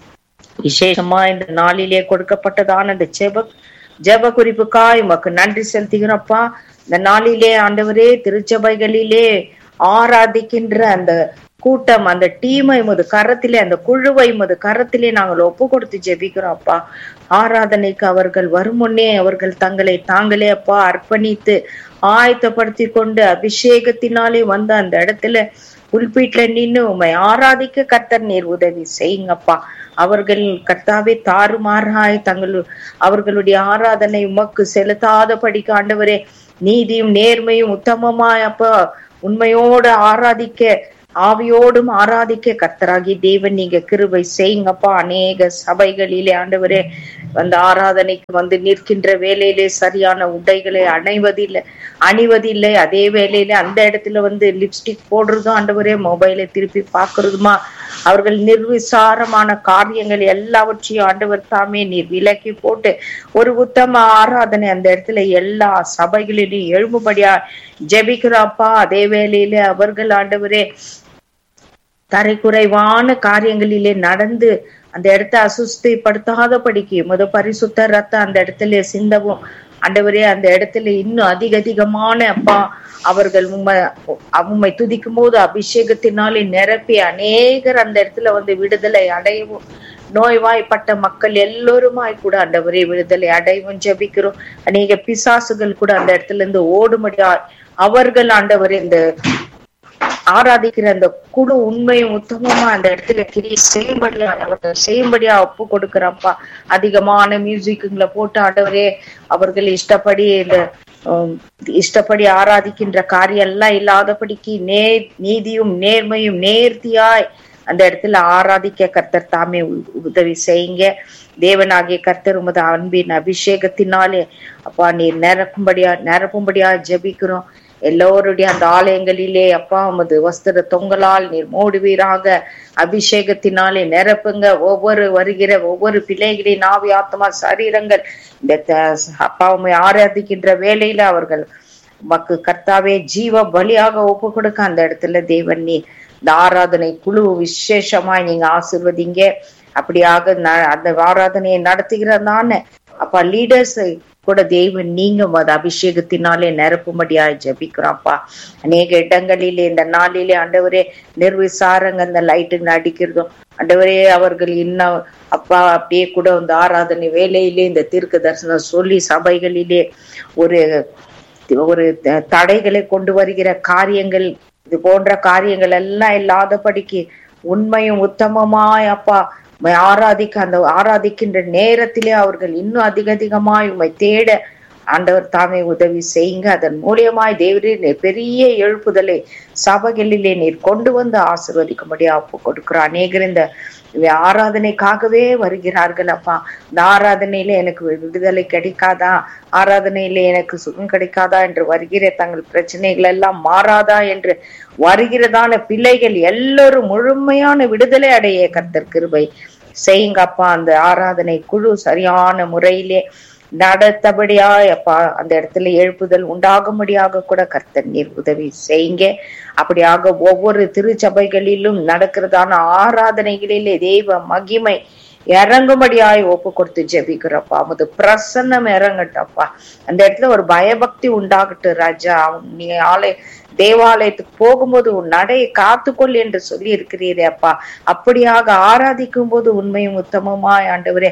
விசேஷமா இந்த நாளிலே கொடுக்கப்பட்டதான இந்த ஜெப ஜெப குறிப்புக்காய் உமக்கு நன்றி செலுத்துகிறோம்ப்பா இந்த நாளிலே ஆண்டவரே திருச்சபைகளிலே ஆராதிக்கின்ற அந்த கூட்டம் அந்த டீமை உமது கரத்திலே அந்த குழுவை உமது கரத்திலே நாங்கள் ஒப்பு கொடுத்து ஜெபிக்கிறோம் அப்பா ஆராதனைக்கு அவர்கள் வரும் முன்னே அவர்கள் தங்களை தாங்களே அப்பா அர்ப்பணித்து ஆயத்தப்படுத்தி கொண்டு அபிஷேகத்தினாலே வந்த அந்த இடத்துல புல்பீட்ல நின்னு உண்மை ஆராதிக்க கர்த்தர் நீர் உதவி செய்யுங்கப்பா அவர்கள் கர்த்தாவே தாறுமாறாய் தங்கள் அவர்களுடைய ஆராதனை உமக்கு செலுத்தாத படிக்க ஆண்டவரே நீதியும் நேர்மையும் உத்தமமாய் அப்பா உண்மையோடு ஆராதிக்க ஆவியோடும் ஆராதிக்க கர்த்தராகி தேவன் நீங்க கிருபை செய்யுங்கப்பா அநேக சபைகளிலே ஆண்டவரே அந்த ஆராதனைக்கு வந்து நிற்கின்ற வேலையிலே சரியான உடைகளை அணைவதில்லை அணிவதில்லை அதே வேலையில அந்த இடத்துல வந்து லிப்ஸ்டிக் போடுறதும் ஆண்டவரே மொபைலை திருப்பி பார்க்கறதுமா அவர்கள் நிர்விசாரமான காரியங்கள் எல்லாவற்றையும் ஆண்டவர் தாமே நீர் விலக்கி போட்டு ஒரு உத்தம ஆராதனை அந்த இடத்துல எல்லா சபைகளிலும் எழும்பும்படியா ஜெபிக்கிறாப்பா அதே வேளையில அவர்கள் ஆண்டவரே தரைக்குறைவான காரியங்களிலே நடந்து அந்த இடத்தை அசுஸ்திப்படுத்தாதபடிக்கு முத பரிசுத்த ரத்தம் அந்த இடத்துல சிந்தவும் ஆண்டவரே அந்த இடத்துல இன்னும் அதிக அதிகமான அப்பா அவர்கள் உண்மை உண்மை துதிக்கும் போது அபிஷேகத்தினாலே நிரப்பி அநேகர் அந்த இடத்துல வந்து விடுதலை அடையவும் நோய்வாய்ப்பட்ட மக்கள் எல்லோருமாய் கூட ஆண்டவரே விடுதலை அடைவும் ஜபிக்கிறோம் அநேக பிசாசுகள் கூட அந்த இடத்துல இருந்து ஓடும்படியா அவர்கள் ஆண்டவரே இந்த ஆராதிக்கிற அந்த குழு உண்மையும் உத்தமமா அந்த இடத்துல கிரியை செய்யும்படியா அவர்கள் செய்யும்படியா ஒப்பு கொடுக்கிறப்பா அதிகமான மியூசிக்குங்களை போட்டு ஆண்டவரே அவர்கள் இஷ்டப்படி இந்த உம், இஷ்டப்படி ஆராதிக்கின்ற காரியம் எல்லாம் இல்லாதபடிக்கு நே நீதியும் நேர்மையும் நேர்த்தியாய் அந்த இடத்துல ஆராதிக்க கர்த்தர் தாமே உ- உதவி செய்யுங்க தேவனாகிய கர்த்தர் உமது அன்பின் அபிஷேகத்தினாலே அப்பா நீர் நிரப்பும்படியா நிரப்பும்படியா ஜெபிக்கிறோம் எல்லோருடைய அந்த ஆலயங்களிலே அப்பா உமது வஸ்திர தொங்கலால் நீர் மூடுவீராக அபிஷேகத்தினாலே நிரப்புங்க ஒவ்வொரு வருகிற ஒவ்வொரு பிள்ளைகளின் ஆவி ஆத்மா சரீரங்கள் இந்த த- அப்பா உம்மை ஆராதிக்கின்ற வேலையில அவர்கள் மக்கு கர்த்தாவே ஜீவ பலியாக ஒப்பு கொடுக்க அந்த இடத்துல தேவன் நீ இந்த ஆராதனை குழு விசேஷமாய் நீங்க ஆசிர்வதிங்க அப்படியாக ந- அந்த ஆராதனையை நடத்துகிறதான அப்பா லீடர்ஸ் கூட தேவன் நீங்க மத அபிஷேகத்தினாலே நிரப்பும்படியாய் ஜபிக்கிறோம்ப்பா அநேக இடங்களிலே இந்த நாளிலே ஆண்டவரே நிர்விசாரங்க அந்த லைட்டுங்க அடிக்கிறதும் ஆண்டவரே அவர்கள் இன்னும் அப்பா அப்படியே கூட இந்த ஆராதனை வேலையிலே இந்த தீர்க்க தரிசனம் சொல்லி சபைகளிலே ஒரு ஒரு த- தடைகளை கொண்டு வருகிற காரியங்கள் இது போன்ற காரியங்கள் எல்லாம் இல்லாதபடிக்கு உண்மையும் உத்தமமாய் அப்பா உம்மை ஆராதிக்க அந்த ஆராதிக்கின்ற நேரத்திலே அவர்கள் இன்னும் அதிக அதிகமாய் உம்மை தேட ஆண்டவர் தாமே உதவி செய்யுங்க அதன் மூலியமாய் தேவரே நீர் பெரிய எழுப்புதலை சபைகளிலே நீர் கொண்டு வந்து ஆசிர்வதிக்கும்படியா ஒப்பு கொடுக்கிறோம் அநேகர் இந்த ஆராதனைக்காகவே வருகிறார்கள் அப்பா இந்த ஆராதனையில எனக்கு விடுதலை கிடைக்காதா ஆராதனையில எனக்கு சுகம் கிடைக்காதா என்று வருகிற தங்கள் பிரச்சனைகள் எல்லாம் மாறாதா என்று வருகிறதான பிள்ளைகள் எல்லோரும் முழுமையான விடுதலை அடைய கர்த்தர் கிருபை செய்யுங்க அப்பா அந்த ஆராதனை குழு சரியான முறையிலே நடத்தபடியாய் அப்பா அந்த இடத்துல எழுப்புதல் உண்டாகும்படியாக கூட கர்த்தர் நீர் உதவி செய்யுங்க அப்படியாக ஒவ்வொரு திருச்சபைகளிலும் நடக்கிறதான ஆராதனைகளிலே தெய்வ மகிமை இறங்கும்படியாய் ஒப்பு கொடுத்து ஜெபிக்கிறப்பா அமது பிரசன்னம் இறங்கட்டப்பா அந்த இடத்துல ஒரு பயபக்தி உண்டாகட்டும் ராஜா நீ ஆலை தேவாலயத்துக்கு போகும்போது உன் நடையை காத்துக்கொள் என்று சொல்லி இருக்கிறீரே அப்பா அப்படியாக ஆராதிக்கும் போது உண்மையும் உத்தமமாய் ஆண்டவரே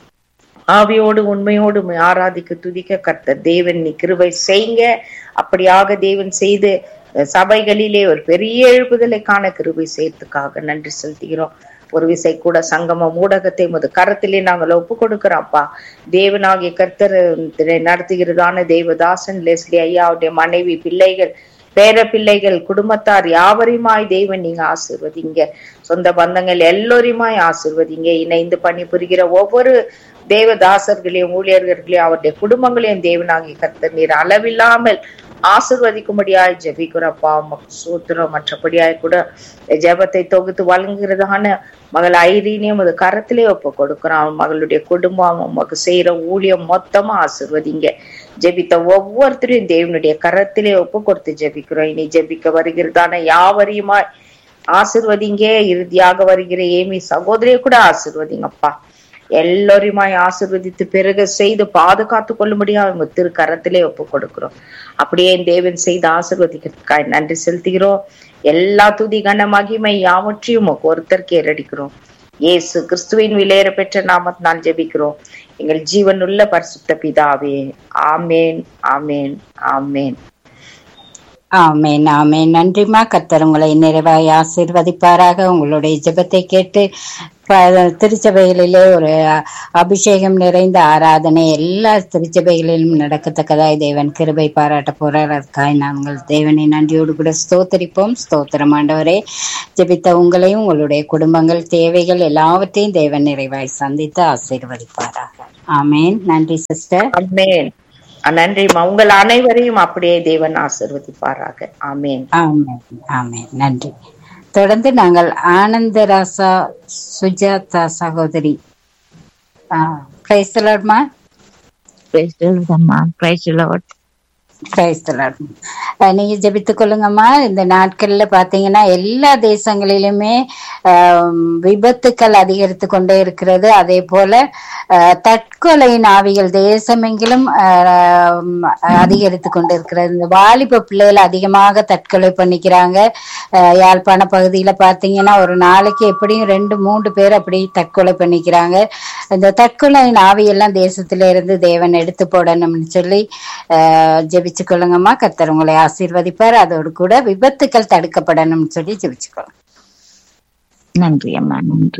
ஆவியோடு உண்மையோடு உம்மை ஆராதிக்க துதிக்க கர்த்தர் தேவன் நீ கிருபை செய்யுங்க அப்படியாக தேவன் செய்து அஹ், சபைகளிலே ஒரு பெரிய எழுப்புதலை காண கிருபை செய்யறதுக்காக நன்றி செலுத்துகிறோம் ஒரு விசை கூட சங்கமம் ஊடகத்தை முது கரத்திலே நாங்கள் ஒப்பு கொடுக்கிறோம்ப்பா தேவனாகிய கர்த்தர் இதை நடத்துகிறதான தேவதாசன் லெஸ்லி ஐயாவுடைய மனைவி பிள்ளைகள் பேர பிள்ளைகள் குடும்பத்தார் யாவரையுமாய் தேவன் நீங்க ஆசிர்வதிங்க சொந்த பந்தங்கள் எல்லோரையுமாய் ஆசிர்வதிங்க இணைந்து பணிபுரிகிற ஒவ்வொரு தேவதாசர்களையும் ஊழியர்களையும் அவருடைய குடும்பங்களையும் தேவனாகிய கர்த்தர் நீர் அளவில்லாமல் ஆசிர்வதிக்கும்படியாய் ஜெபிக்கிறப்பா உமக்கு சூத்திரம் மற்றபடியாய் கூட ஜெபத்தை தொகுத்து வழங்குகிறதான மகள் ஐரீனையும் அது கரத்திலே ஒப்பு கொடுக்கிறான் மகளுடைய குடும்பம் உமக்கு செய்யற ஊழியம் மொத்தமா ஆசிர்வதிங்க ஜெபித்த ஒவ்வொருத்தரையும் தேவனுடைய கரத்திலே ஒப்பு கொடுத்து ஜெபிக்கிறோம் இனி ஜெபிக்க வருகிறதான யாவரையுமாய் ஆசிர்வதிங்க இறுதியாக வருகிற ஏமி சகோதரியை கூட ஆசிர்வதிங்கப்பா எல்லோரையுமாய் ஆசிர்வதித்து பிறகு செய்து பாதுகாத்து கொள்ளும்படியா அவங்க திரு கரத்திலே ஒப்பு கொடுக்கிறோம் அப்படியே தேவன் செய்து ஆசிர்வதிக்கிறதுக்காய் நன்றி செலுத்துகிறோம் எல்லா துதி கன மகிமை யாவற்றையும் உமக்கு ஒருத்தருக்கு ஏறடிக்கிறோம் இயேசு கிறிஸ்துவின் விலையேற பெற்ற நாமத்தினால் ஜெபிக்கிறோம் எங்கள் ஜீவனுள்ள பரிசுத்த பிதாவே ஆமேன் ஆமேன் ஆமேன் ஆமேன் ஆமேன் நன்றிமா கத்தர் உங்களை நிறைவாய் ஆசீர்வதிப்பாராக உங்களுடைய ஜெபத்தை கேட்டு ப- திருச்சபைகளிலே ஒரு அ- அபிஷேகம் நிறைந்த ஆராதனை எல்லா திருச்சபைகளிலும் நடக்கத்தக்கதாய் தேவன் கிருபை பாராட்ட போறார் அதுக்காய் நாங்கள் தேவனை நன்றியோடு கூட ஸ்தோத்தரிப்போம் ஸ்தோத்திரம் ஆண்டவரே ஜெபித்த உங்களையும் உங்களுடைய குடும்பங்கள் தேவைகள் எல்லாவற்றையும் தேவன் நிறைவாய் சந்தித்து ஆசீர்வதிப்பாராக ஆமேன் நன்றி சிஸ்டர் ஆமேன் நன்றிம்மா உங்கள் அனைவரையும் அப்படியே தேவன் ஆசிர்வதிப்பாராக ஆமேன் ஆமென் ஆமென் நன்றி தொடர்ந்து நாங்கள் ஆனந்தராசா சுஜாதா சகோதரி பிரைஸ்தலர்மா Praise the Lord, அம்மா Praise the Lord. பிரைஸ்தலர் நீங்க ஜெபித்துக் கொள்ளுங்கம்மா இந்த நாட்கள்ல பாத்தீங்கன்னா எல்லா தேசங்களிலுமே ஆம், விபத்துக்கள் அதிகரித்து கொண்டே இருக்கிறது அதே போல ஆஹ், தற்கொலையின் ஆவிகள் தேசமெங்கிலும் ஆம், அதிகரித்து கொண்டு இருக்கிறது இந்த வாலிப பிள்ளைகள் அதிகமாக தற்கொலை பண்ணிக்கிறாங்க ஆஹ், யாழ்ப்பாண பகுதியில பாத்தீங்கன்னா ஒரு நாளைக்கு எப்படியும் ரெண்டு மூன்று பேர் அப்படி தற்கொலை பண்ணிக்கிறாங்க இந்த தற்கொலையின் ஆவியெல்லாம் தேசத்தில இருந்து தேவன் எடுத்து போடணும்னு சொல்லி ஆஹ், ஜெபிச்சுக் கொள்ளுங்கம்மா கர்த்தர் உங்களை ஆசீர்வதிப்பார் அதோடு கூட விபத்துக்கள் தடுக்கப்படணும்னு சொல்லி ஜெபிச்சுக்கோங்க நன்றி அம்மா நன்றி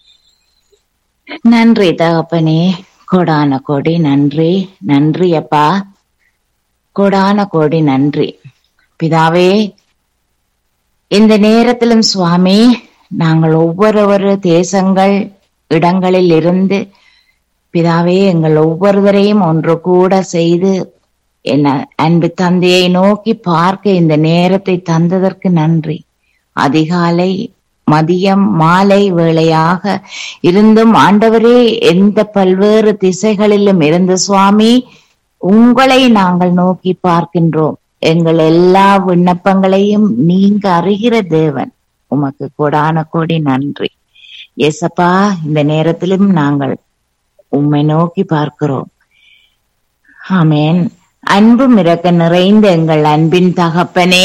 நன்றி தகப்பனே கோடான கோடி நன்றி நன்றி அப்பா கோடான கோடி நன்றி பிதாவே இந்த நேரத்திலும் சுவாமி நாங்கள் ஒவ்வொரு தேசங்கள் இடங்களில் இருந்து பிதாவே எங்கள் ஒவ்வொருவரையும் ஒன்று கூட செய்து என்ன அன்பு தந்தையை நோக்கி பார்க்க இந்த நேரத்தை தந்ததற்கு நன்றி அதிகாலை மதியம் மாலை வேளையாக இருந்தும் ஆண்டவரே எந்த பல்வேறு திசைகளிலும் இருந்து சுவாமி உங்களை நாங்கள் நோக்கி பார்க்கின்றோம் எங்கள் எல்லா விண்ணப்பங்களையும் நீங்க அறிகிற தேவன் உமக்கு கொடான கோடி நன்றி எசப்பா இந்த நேரத்திலும் நாங்கள் உம்மை நோக்கி பார்க்கிறோம் ஆமென் அன்பும் இறக்க நிறைந்த எங்கள் அன்பின் தகப்பனே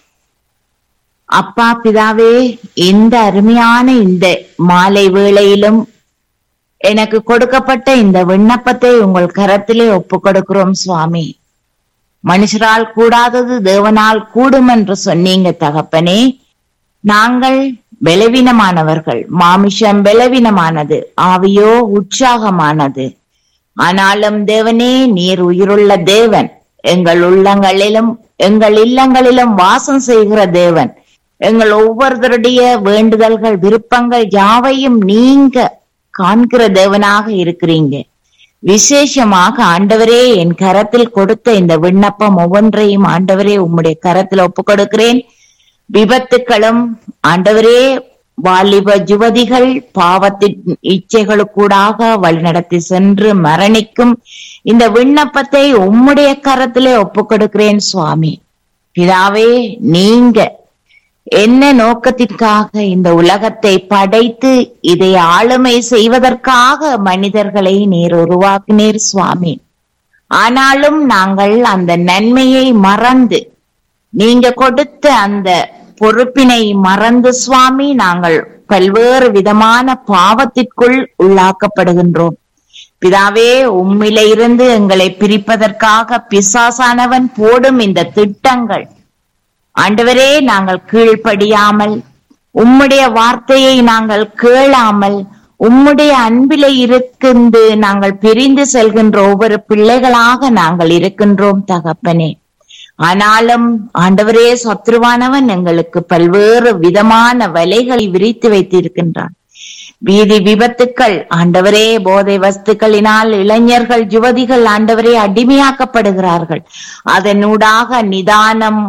அப்பா பிதாவே இந்த அருமையான இந்த மாலை வேளையிலும் எனக்கு கொடுக்கப்பட்ட இந்த விண்ணப்பத்தை உங்கள் கரத்திலே ஒப்பு கொடுக்கிறோம் சுவாமி மனுஷரால் கூடாதது தேவனால் கூடும் என்று சொன்னீங்க தகப்பனே நாங்கள் பலவீனமானவர்கள் மாமிஷம் பலவீனமானது ஆவியோ உற்சாகமானது ஆனாலும் தேவனே நீர் உயிருள்ள தேவன் எங்கள் உள்ளங்களிலும் எங்கள் இல்லங்களிலும் வாசம் செய்கிற தேவன் எங்கள் ஒவ்வொருத்தருடைய வேண்டுதல்கள் விருப்பங்கள் யாவையும் நீங்க காண்கிற தேவனாக இருக்கிறீங்க விசேஷமாக ஆண்டவரே என் கரத்தில் கொடுத்த இந்த விண்ணப்பம் ஒவ்வொன்றையும் ஆண்டவரே உம்முடைய கரத்தில் ஒப்பு கொடுக்கிறேன் விபத்துக்களும் ஆண்டவரே வாலிப யுவதிகள் பாவத்தின் இச்சைகளுக்கூடாக வழிநடத்தி சென்று மரணிக்கும் இந்த விண்ணப்பத்தை உம்முடைய கரத்திலே ஒப்பு கொடுக்கிறேன் சுவாமி பிதாவே நீங்க என்ன நோக்கத்திற்காக இந்த உலகத்தை படைத்து இதை ஆளுமை செய்வதற்காக மனிதர்களை நீர் உருவாக்கினீர் சுவாமி ஆனாலும் நாங்கள் அந்த நன்மையை மறந்து நீங்க கொடுத்த அந்த பொறுப்பினை மறந்து சுவாமி நாங்கள் பல்வேறு விதமான பாவத்திற்குள் உள்ளாக்கப்படுகின்றோம் பிதாவே உம்மில இருந்து எங்களை பிரிப்பதற்காக பிசாசானவன் போடும் இந்த திட்டங்கள் ஆண்டவரே நாங்கள் கீழ்ப்படியாமல் உம்முடைய வார்த்தையை நாங்கள் கேளாமல் உம்முடைய அன்பிலே இருந்து நாங்கள் பிரிந்து செல்கின்ற ஒவ்வொரு பிள்ளைகளாக நாங்கள் இருக்கின்றோம் தகப்பனே ஆனாலும் ஆண்டவரே சத்ருவானவன் எங்களுக்கு பல்வேறு விதமான வலைகளை விரித்து வைத்திருக்கின்றான் வீதி விபத்துக்கள் ஆண்டவரே போதை வஸ்துக்களினால் இளைஞர்கள் யுவதிகள் ஆண்டவரே அடிமையாக்கப்படுகிறார்கள் அதனூடாக நிதானம்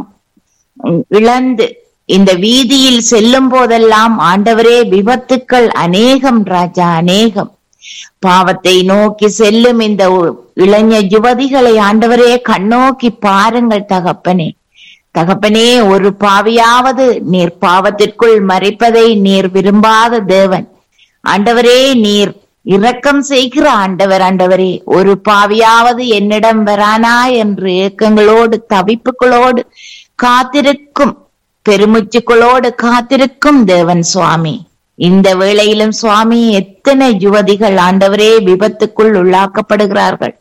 இழந்து இந்த வீதியில் செல்லும் போதெல்லாம் ஆண்டவரே விபத்துக்கள் அநேகம் ராஜா அநேகம் பாவத்தை நோக்கி செல்லும் இந்த இளைஞ யுவதிகளை ஆண்டவரே கண்ணோக்கி பாருங்கள் தகப்பனே தகப்பனே ஒரு பாவியாவது நீர் பாவத்திற்குள் மறைப்பதை நீர் விரும்பாத தேவன் ஆண்டவரே நீர் இரக்கம் செய்கிற ஆண்டவர் ஆண்டவரே ஒரு பாவியாவது என்னிடம் வரானா என்று ஏக்கங்களோடு தவிப்புகளோடு காத்திருக்கும் பெருமுச்சுக்களோடு காத்திருக்கும் தேவன் சுவாமி இந்த வேளையிலும் சுவாமி எத்தனை யுவதிகள் ஆண்டவரே விபத்துக்குள் உள்ளாக்கப்படுகிறார்கள்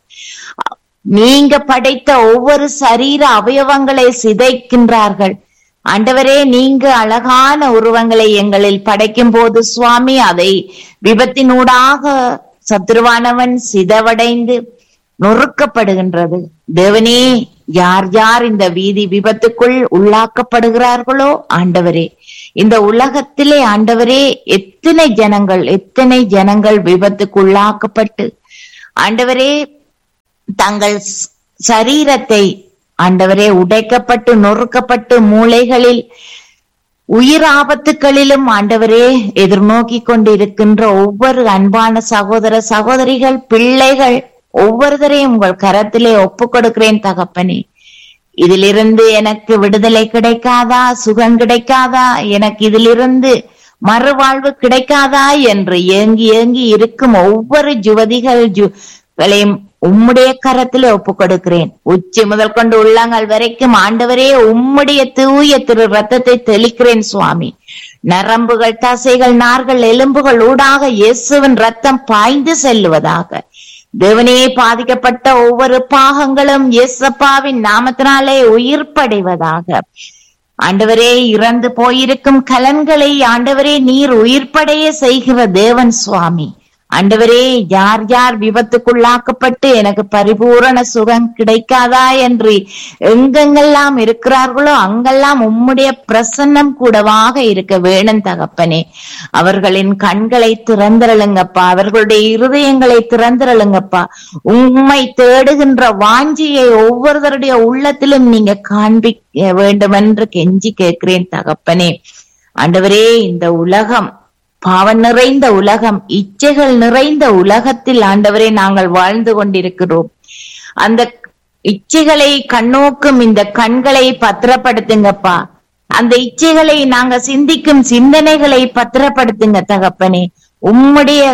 நீங்க படைத்த ஒவ்வொரு சரீர அவயவங்களை சிதைக்கின்றார்கள் ஆண்டவரே நீங்க அழகான உருவங்களை எங்களில் படைக்கும் போது சுவாமி அதை விபத்தினூடாக சத்துருவானவன் சிதவடைந்து நொறுக்கப்படுகின்றது தேவனே யார் யார் இந்த வீதி விபத்துக்குள் உள்ளாக்கப்படுகிறார்களோ ஆண்டவரே இந்த உலகத்திலே ஆண்டவரே எத்தனை ஜனங்கள் எத்தனை ஜனங்கள் விபத்துக்கு உள்ளாக்கப்பட்டு ஆண்டவரே தங்கள் ஸ்- சரீரத்தை ஆண்டவரே உடைக்கப்பட்டு நொறுக்கப்பட்டு மூளைகளில் உயிர் ஆபத்துகளிலும் ஆண்டவரே எதிர்நோக்கி கொண்டிருக்கின்ற ஒவ்வொரு அன்பான சகோதர சகோதரிகள் பிள்ளைகள் ஒவ்வொருத்தரையும் உங்கள் கரத்திலே ஒப்பு கொடுக்கிறேன் தகப்பனே இதிலிருந்து எனக்கு விடுதலை கிடைக்காதா சுகம் கிடைக்காதா எனக்கு இதிலிருந்து மறுவாழ்வு கிடைக்காதா என்று ஏங்கி ஏங்கி இருக்கும் ஒவ்வொரு ஜுவதிகள் ஜுகளையும் உம்முடைய கரத்திலே ஒப்பு கொடுக்கிறேன் உச்சி முதல் கொண்டு உள்ளாங்கள் வரைக்கும் ஆண்டவரே உம்முடைய தூய திரு ரத்தத்தை தெளிக்கிறேன் சுவாமி நரம்புகள் தசைகள் நார்கள் எலும்புகள் ஊடாக இயேசுவின் ரத்தம் பாய்ந்து செல்லுவதாக தேவனே பாதிக்கப்பட்ட ஒவ்வொரு பாகங்களும் இயேசப்பாவின் நாமத்தினாலே உயிர்ப்படைவதாக ஆண்டவரே இறந்து போயிருக்கும் கலன்களை ஆண்டவரே நீர் உயிர்ப்படைய செய்கிற தேவன் சுவாமி ஆண்டவரே யார் யார் விபத்துக்குள்ளாக்கப்பட்டு எனக்கு பரிபூரண சுகம் கிடைக்காதா என்று எங்கெங்கெல்லாம் இருக்கிறார்களோ அங்கெல்லாம் உம்முடைய பிரசன்னம் கூடவாக இருக்க வேணும் தகப்பனே அவர்களின் கண்களை திறந்திரளுங்கப்பா அவர்களுடைய இருதயங்களை திறந்திரளுங்கப்பா உம்மை தேடுகின்ற வாஞ்சியை ஒவ்வொருவருடைய உள்ளத்திலும் நீங்க காண்பிக்க வேண்டும் என்று கெஞ்சி கேட்கிறேன் தகப்பனே ஆண்டவரே இந்த உலகம் பாவம் நிறைந்த உலகம் இச்சைகள் நிறைந்த உலகத்தில் ஆண்டவரே நாங்கள் வாழ்ந்து கொண்டிருக்கிறோம் அந்த இச்சைகளை கண்ணோக்கும் இந்த கண்களை பத்திரப்படுத்துங்கப்பா அந்த இச்சைகளை நாங்க சிந்திக்கும் சிந்தனைகளை பத்திரப்படுத்துங்க தகப்பனே உம்முடைய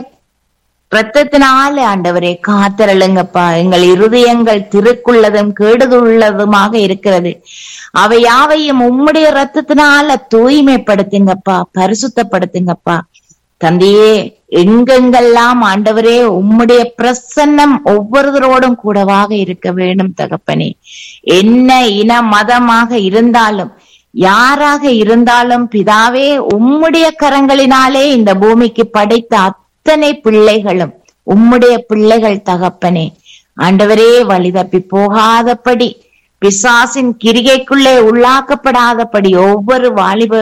ரத்தத்தினால ஆண்டவரே காத்தரளுங்கப்பா எங்கள் இருதயங்கள் திருக்குள்ளதும் கேடுதுள்ளதுமாக இருக்கிறது அவை யாவையும் உம்முடைய ரத்தத்தினால தூய்மைப்படுத்துங்கப்பா பரிசுத்தப்படுத்துங்கப்பா தந்தையே எங்கெங்கெல்லாம் ஆண்டவரே உம்முடைய பிரசன்னம் ஒவ்வொருவரோடும் கூடவாக இருக்க வேண்டும் தகப்பனே என்ன இன மதமாக இருந்தாலும் யாராக இருந்தாலும் பிதாவே உம்முடைய கரங்களினாலே இந்த பூமிக்கு படைத்த அத்தனை பிள்ளைகளும் உம்முடைய பிள்ளைகள் தகப்பனே ஆண்டவரே வழி தப்பி போகாதபடி பிசாசின் கிரிகைக்குள்ளே உள்ளாக்கப்படாதபடி ஒவ்வொரு வாலிப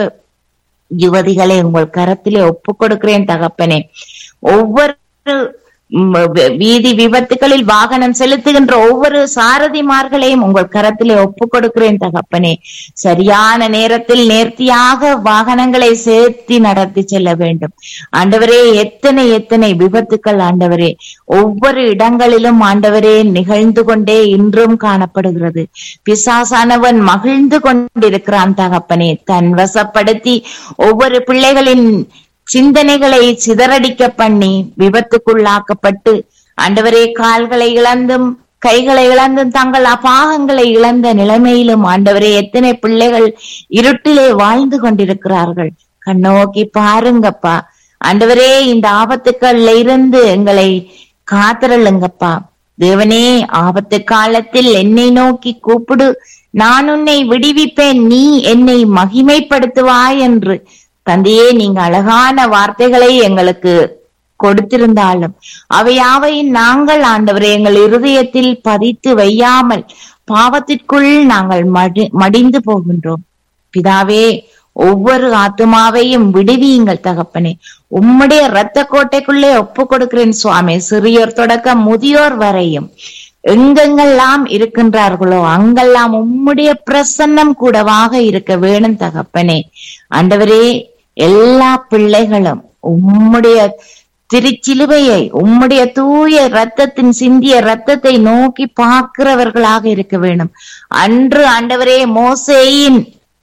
யுவதிகளை உங்கள் கரத்திலே ஒப்பு கொடுக்கிறேன் தகப்பனே ஒவ்வொரு ம், வி- வீதி விபத்துகளில் வாகனம் செலுத்துகின்ற ஒவ்வொரு சாரதிமார்களையும் உங்கள் கரத்திலே ஒப்பு கொடுக்கிறேன் தகப்பனே சரியான நேரத்தில் நேர்த்தியாக வாகனங்களை சேர்த்தி நடத்தி செல்ல வேண்டும் ஆண்டவரே எத்தனை எத்தனை விபத்துக்கள் ஆண்டவரே ஒவ்வொரு இடங்களிலும் ஆண்டவரே நிகழ்ந்து கொண்டே இன்றும் காணப்படுகிறது பிசாசானவன் மகிழ்ந்து கொண்டிருக்கிறான் தகப்பனே தன் வசப்படுத்தி ஒவ்வொரு பிள்ளைகளின் சிந்தனைகளை சிதறடிக்க பண்ணி விபத்துக்குள்ளாக்கப்பட்டு ஆண்டவரே கால்களை இழந்தும் கைகளை இழந்தும் தங்கள் அபாகங்களை இழந்த நிலைமையிலும் ஆண்டவரே எத்தனை பிள்ளைகள் இருட்டிலே வாழ்ந்து கொண்டிருக்கிறார்கள் கண்ணோக்கி பாருங்கப்பா ஆண்டவரே இந்த ஆபத்துக்கள்ல இருந்து எங்களை காத்திரளுங்கப்பா தேவனே ஆபத்து காலத்தில் என்னை நோக்கி கூப்பிடு நான் உன்னை விடுவிப்பேன் நீ என்னை மகிமைப்படுத்துவாய் என்று தந்தையே நீங்க அழகான வார்த்தைகளை எங்களுக்கு கொடுத்திருந்தாலும் அவையாவையும் நாங்கள் ஆண்டவரே எங்கள் இருதயத்தில் பதித்து வையாமல் பாவத்திற்குள் நாங்கள் மடி- மடிந்து போகின்றோம் பிதாவே ஒவ்வொரு ஆத்துமாவையும் விடுவியுங்கள் தகப்பனே உம்முடைய இரத்த கோட்டைக்குள்ளே ஒப்பு கொடுக்கிறேன் சுவாமி சிறியோர் தொடக்கம் முதியோர் வரையும் எங்கெங்கெல்லாம் இருக்கின்றார்களோ அங்கெல்லாம் உம்முடைய பிரசன்னம் கூடவாக இருக்க வேணும் தகப்பனே ஆண்டவரே எல்லா பிள்ளைகளும் உம்முடைய திருச்சிலுவையை உம்முடைய தூய ரத்தத்தின் சிந்திய ரத்தத்தை நோக்கி பார்க்கிறவர்களாக இருக்க வேண்டும் அன்று ஆண்டவரே மோசேயின்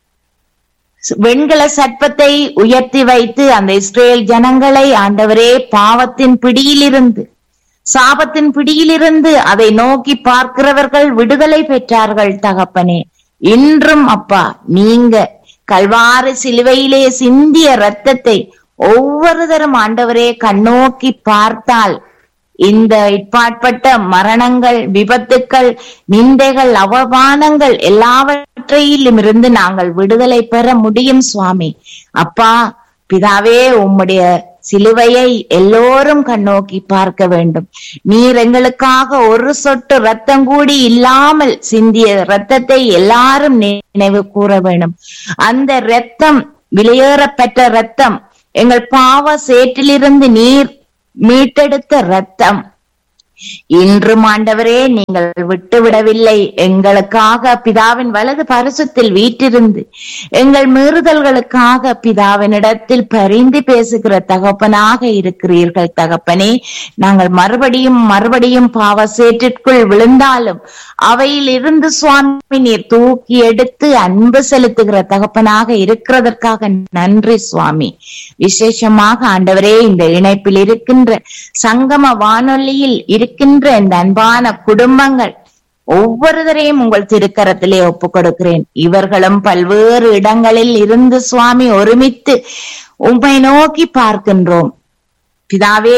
வெண்கல சர்ப்பத்தை உயர்த்தி வைத்து அந்த இஸ்ரேல் ஜனங்களை ஆண்டவரே பாவத்தின் பிடியிலிருந்து சாபத்தின் பிடியிலிருந்து அதை நோக்கி பார்க்கிறவர்கள் விடுதலை பெற்றார்கள் தகப்பனே இன்றும் அப்பா நீங்க கல்வாறு சிலுவையிலே சிந்திய ரத்தத்தை ஒவ்வொருத்தரும் ஆண்டவரே கண்ணோக்கி பார்த்தால் இந்த இப்பாற்பட்ட மரணங்கள் விபத்துக்கள் நிந்தைகள் அவமானங்கள் எல்லாவற்றையிலும் இருந்து நாங்கள் விடுதலை பெற முடியும் சுவாமி அப்பா பிதாவே உம்முடைய சிலுவையை எல்லோரும் கண்ணோக்கி பார்க்க வேண்டும் நீர் எங்களுக்காக ஒரு சொட்டு ரத்தம் கூடி இல்லாமல் சிந்திய ரத்தத்தை எல்லாரும் நினைவு கூற வேண்டும் அந்த ரத்தம் விலையேறப்பெற்ற ரத்தம் எங்கள் பாவ சேற்றிலிருந்து நீர் மீட்டெடுத்த ரத்தம் இன்றும் ஆண்டவரே நீங்கள் விட்டு விடவில்லை எங்களுக்காக பிதாவின் வலது பரிசுத்தில் வீற்றிருந்து எங்கள் மீறுதல்களுக்காக பிதாவினிடத்தில் பரிந்து பேசுகிற தகப்பனாக இருக்கிறீர்கள் தகப்பனே நாங்கள் மறுபடியும் மறுபடியும் பாவ சேற்றிற்குள் விழுந்தாலும் அவையில் இருந்து சுவாமி நீர் தூக்கி எடுத்து அன்பு செலுத்துகிற தகப்பனாக இருக்கிறதற்காக நன்றி சுவாமி விசேஷமாக ஆண்டவரே இந்த இணைப்பில் இருக்கின்ற சங்கம வானொலியில் இருக்கின்ற இந்த அன்பான குடும்பங்கள் ஒவ்வொருவரையும் உங்கள் திருக்கரத்திலே ஒப்புக் கொடுக்கிறேன் இவர்களும் பல்வேறு இடங்களில் இருந்து சுவாமி ஒருமித்து உம்மை நோக்கி பார்க்கின்றோம் பிதாவே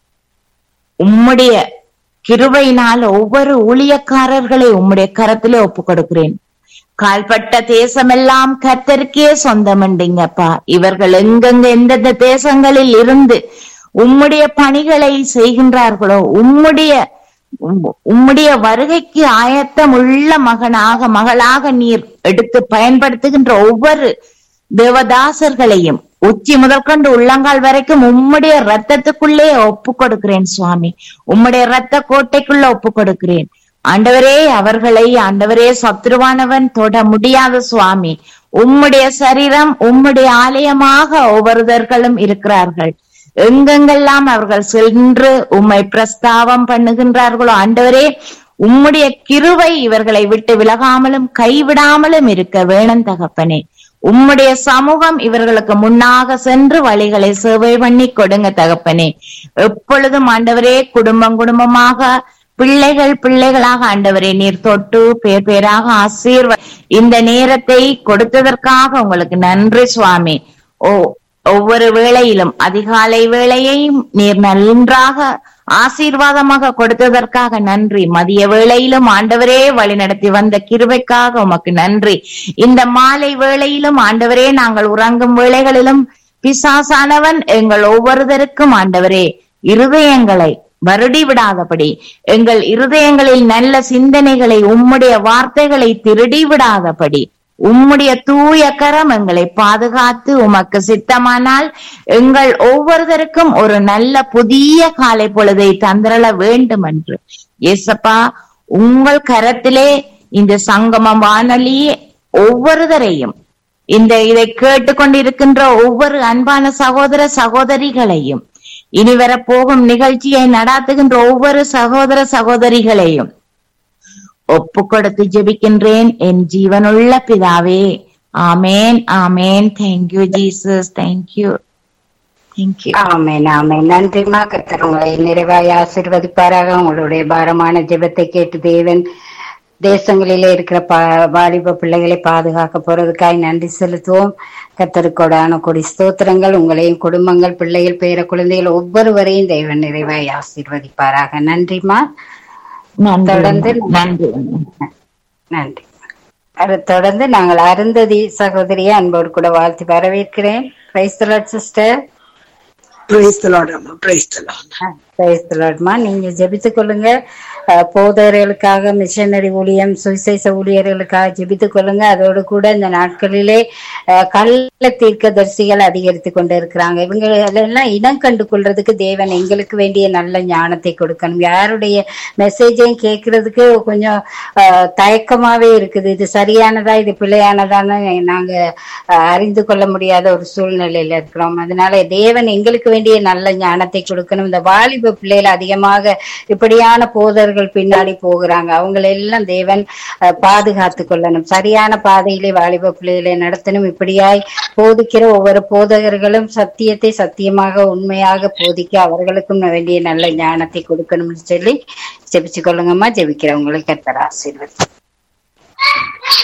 உம்முடைய கிருபையினால் ஒவ்வொரு ஊழியக்காரர்களை உம்முடைய கரத்திலே ஒப்புக் கொடுக்கிறேன் கால்பட்ட தேசமெல்லாம் கர்த்தருக்கே சொந்தமண்டிங்கப்பா இவர்கள் எங்கெங்க எந்தெந்த தேசங்களில் இருந்து உம்முடைய பணிகளை செய்கின்றார்களோ உம்முடைய உம்- உம்முடைய வருகைக்கு ஆயத்தம் உள்ள மகனாக மகளாக நீர் எடுத்து பயன்படுத்துகின்ற ஒவ்வொரு தேவதாசர்களையும் உச்சி முதற்கொண்டு உள்ளங்கால் வரைக்கும் உம்முடைய ரத்தத்துக்குள்ளே ஒப்பு கொடுக்கிறேன் சுவாமி உம்முடைய ரத்த கோட்டைக்குள்ள ஒப்பு கொடுக்கிறேன் ஆண்டவரே அவர்களை ஆண்டவரே சத்ருவானவன் தொட முடியாத சுவாமி உம்முடைய சரீரம் உம்முடைய ஆலயமாக ஒவ்வொருவர்களும் இருக்கிறார்கள் எங்கெங்கெல்லாம் அவர்கள் சென்று உம்மை பிரஸ்தாவம் பண்ணுகின்றார்களோ ஆண்டவரே உம்முடைய கிருவை இவர்களை விட்டு விலகாமலும் கைவிடாமலும் இருக்க வேணும் தகப்பனே உம்முடைய சமூகம் இவர்களுக்கு முன்னாக சென்று வழிகளை சேவை பண்ணி கொடுங்க தகப்பனே எப்பொழுதும் ஆண்டவரே குடும்பம் குடும்பமாக பிள்ளைகள் பிள்ளைகளாக ஆண்டவரே நீர் தொட்டு பேர் பேராக ஆசீர்வ இந்த நேரத்தை கொடுத்ததற்காக உங்களுக்கு நன்றி சுவாமி ஓ ஒவ்வொரு வேளையிலும் அதிகாலை வேளையையும் நீர் நன்றாக ஆசீர்வாதமாக கொடுத்ததற்காக நன்றி மதிய வேளையிலும் ஆண்டவரே வழி நடத்தி வந்த கிருபைக்காக உமக்கு நன்றி இந்த மாலை வேளையிலும் ஆண்டவரே நாங்கள் உறங்கும் வேளைகளிலும் பிசாசானவன் எங்கள் ஒவ்வொருவருக்கும் ஆண்டவரே இருதயங்களை வருடி விடாதபடி எங்கள் இருதயங்களில் நல்ல சிந்தனைகளை உம்முடைய வார்த்தைகளை திருடி விடாதபடி உம்முடைய தூய கரம் எங்களை பாதுகாத்து உமக்கு சித்தமானால் எங்கள் ஒவ்வொருவருக்கும் ஒரு நல்ல புதிய காலை பொழுதை தந்திரள வேண்டும் என்று ஏசப்பா உங்கள் கரத்திலே இந்த சங்கமம் வானொலி ஒவ்வொருவரையும் இந்த இதை கேட்டுக்கொண்டிருக்கின்ற ஒவ்வொரு அன்பான சகோதர சகோதரிகளையும் இனி வரப்போகும் நிகழ்ச்சியை நடாத்துகின்ற ஒவ்வொரு சகோதர சகோதரிகளையும் ஒப்பு கொடுத்து ஜெபிக்கின்றேன் என் ஜீவனுள்ள பிதாவே ஆமேன் ஆமேன் தேங்க்யூ ஜீசஸ் தேங்க்யூ தேங்க்யூ ஆமென் ஆமென் நன்றிமா கர்த்தர் உங்களை நிறைவாய் ஆசீர்வதிப்பாராக உங்களுடைய பாரமான ஜெபத்தை கேட்டு தேவன் தேசங்களிலே இருக்கிற பா வாலிப பிள்ளைகளை பாதுகாக்க போறதுக்காய் நன்றி செலுத்துவோம் கத்தருக்கோடான கொடி ஸ்தோத்திரங்கள் உங்களையும் குடும்பங்கள் பிள்ளைகள் பேர குழந்தைகள் ஒவ்வொருவரையும் தேவன் நிறைவாய் ஆசீர்வதிப்பாராக நன்றிமா நன்றி தொடர்ந்து நன்றி நன்றி அதை தொடர்ந்து நாங்கள் அருந்ததி சகோதரியை அன்போடு கூட வாழ்த்தி வரவேற்கிறேன் sister Praise the Lord, Amma. Praise the Lord. பிரைஸ்தலாட்மா நீங்க ஜெபித்துக் கொள்ளுங்க அஹ், போதகர்களுக்காக மிஷனரி ஊழியம் சுவிசேஷ ஊழியர்களுக்காக ஜெபித்துக் கொள்ளுங்க அதோடு கூட இந்த நாட்களிலே அஹ், கள்ள தீர்க்கதரிசிகள் அதிகரித்து கொண்டு இருக்கிறாங்க இவங்க எல்லாம் இனம் கண்டு கொள்றதுக்கு தேவன் எங்களுக்கு வேண்டிய நல்ல ஞானத்தை கொடுக்கணும் யாருடைய மெசேஜையும் கேட்கறதுக்கு கொஞ்சம் அஹ், தயக்கமாவே இருக்குது இது சரியானதா இது பிழையானதான்னு நாங்க அஹ், அறிந்து கொள்ள முடியாத ஒரு சூழ்நிலையில இருக்கிறோம் அதனால தேவன் எங்களுக்கு வேண்டிய நல்ல ஞானத்தை கொடுக்கணும் இந்த வாலிப பிள்ளைகள் அதிகமாக இப்படியான போதர்கள் பின்னாடி போகிறாங்க அவங்களை எல்லாம் தேவன் அஹ், பாதுகாத்து கொள்ளணும் சரியான பாதையிலே வாலிப பிள்ளைகளை நடத்தணும் இப்படியாய் போதிக்கிற ஒவ்வொரு போதகர்களும் சத்தியத்தை சத்தியமாக உண்மையாக போதிக்க அவர்களுக்கும் வேண்டிய நல்ல ஞானத்தை கொடுக்கணும்னு சொல்லி ஜெபிச்சு கொள்ளுங்கம்மா ஜெபிக்கிறவங்களை கத்தர் ஆசீர்வதி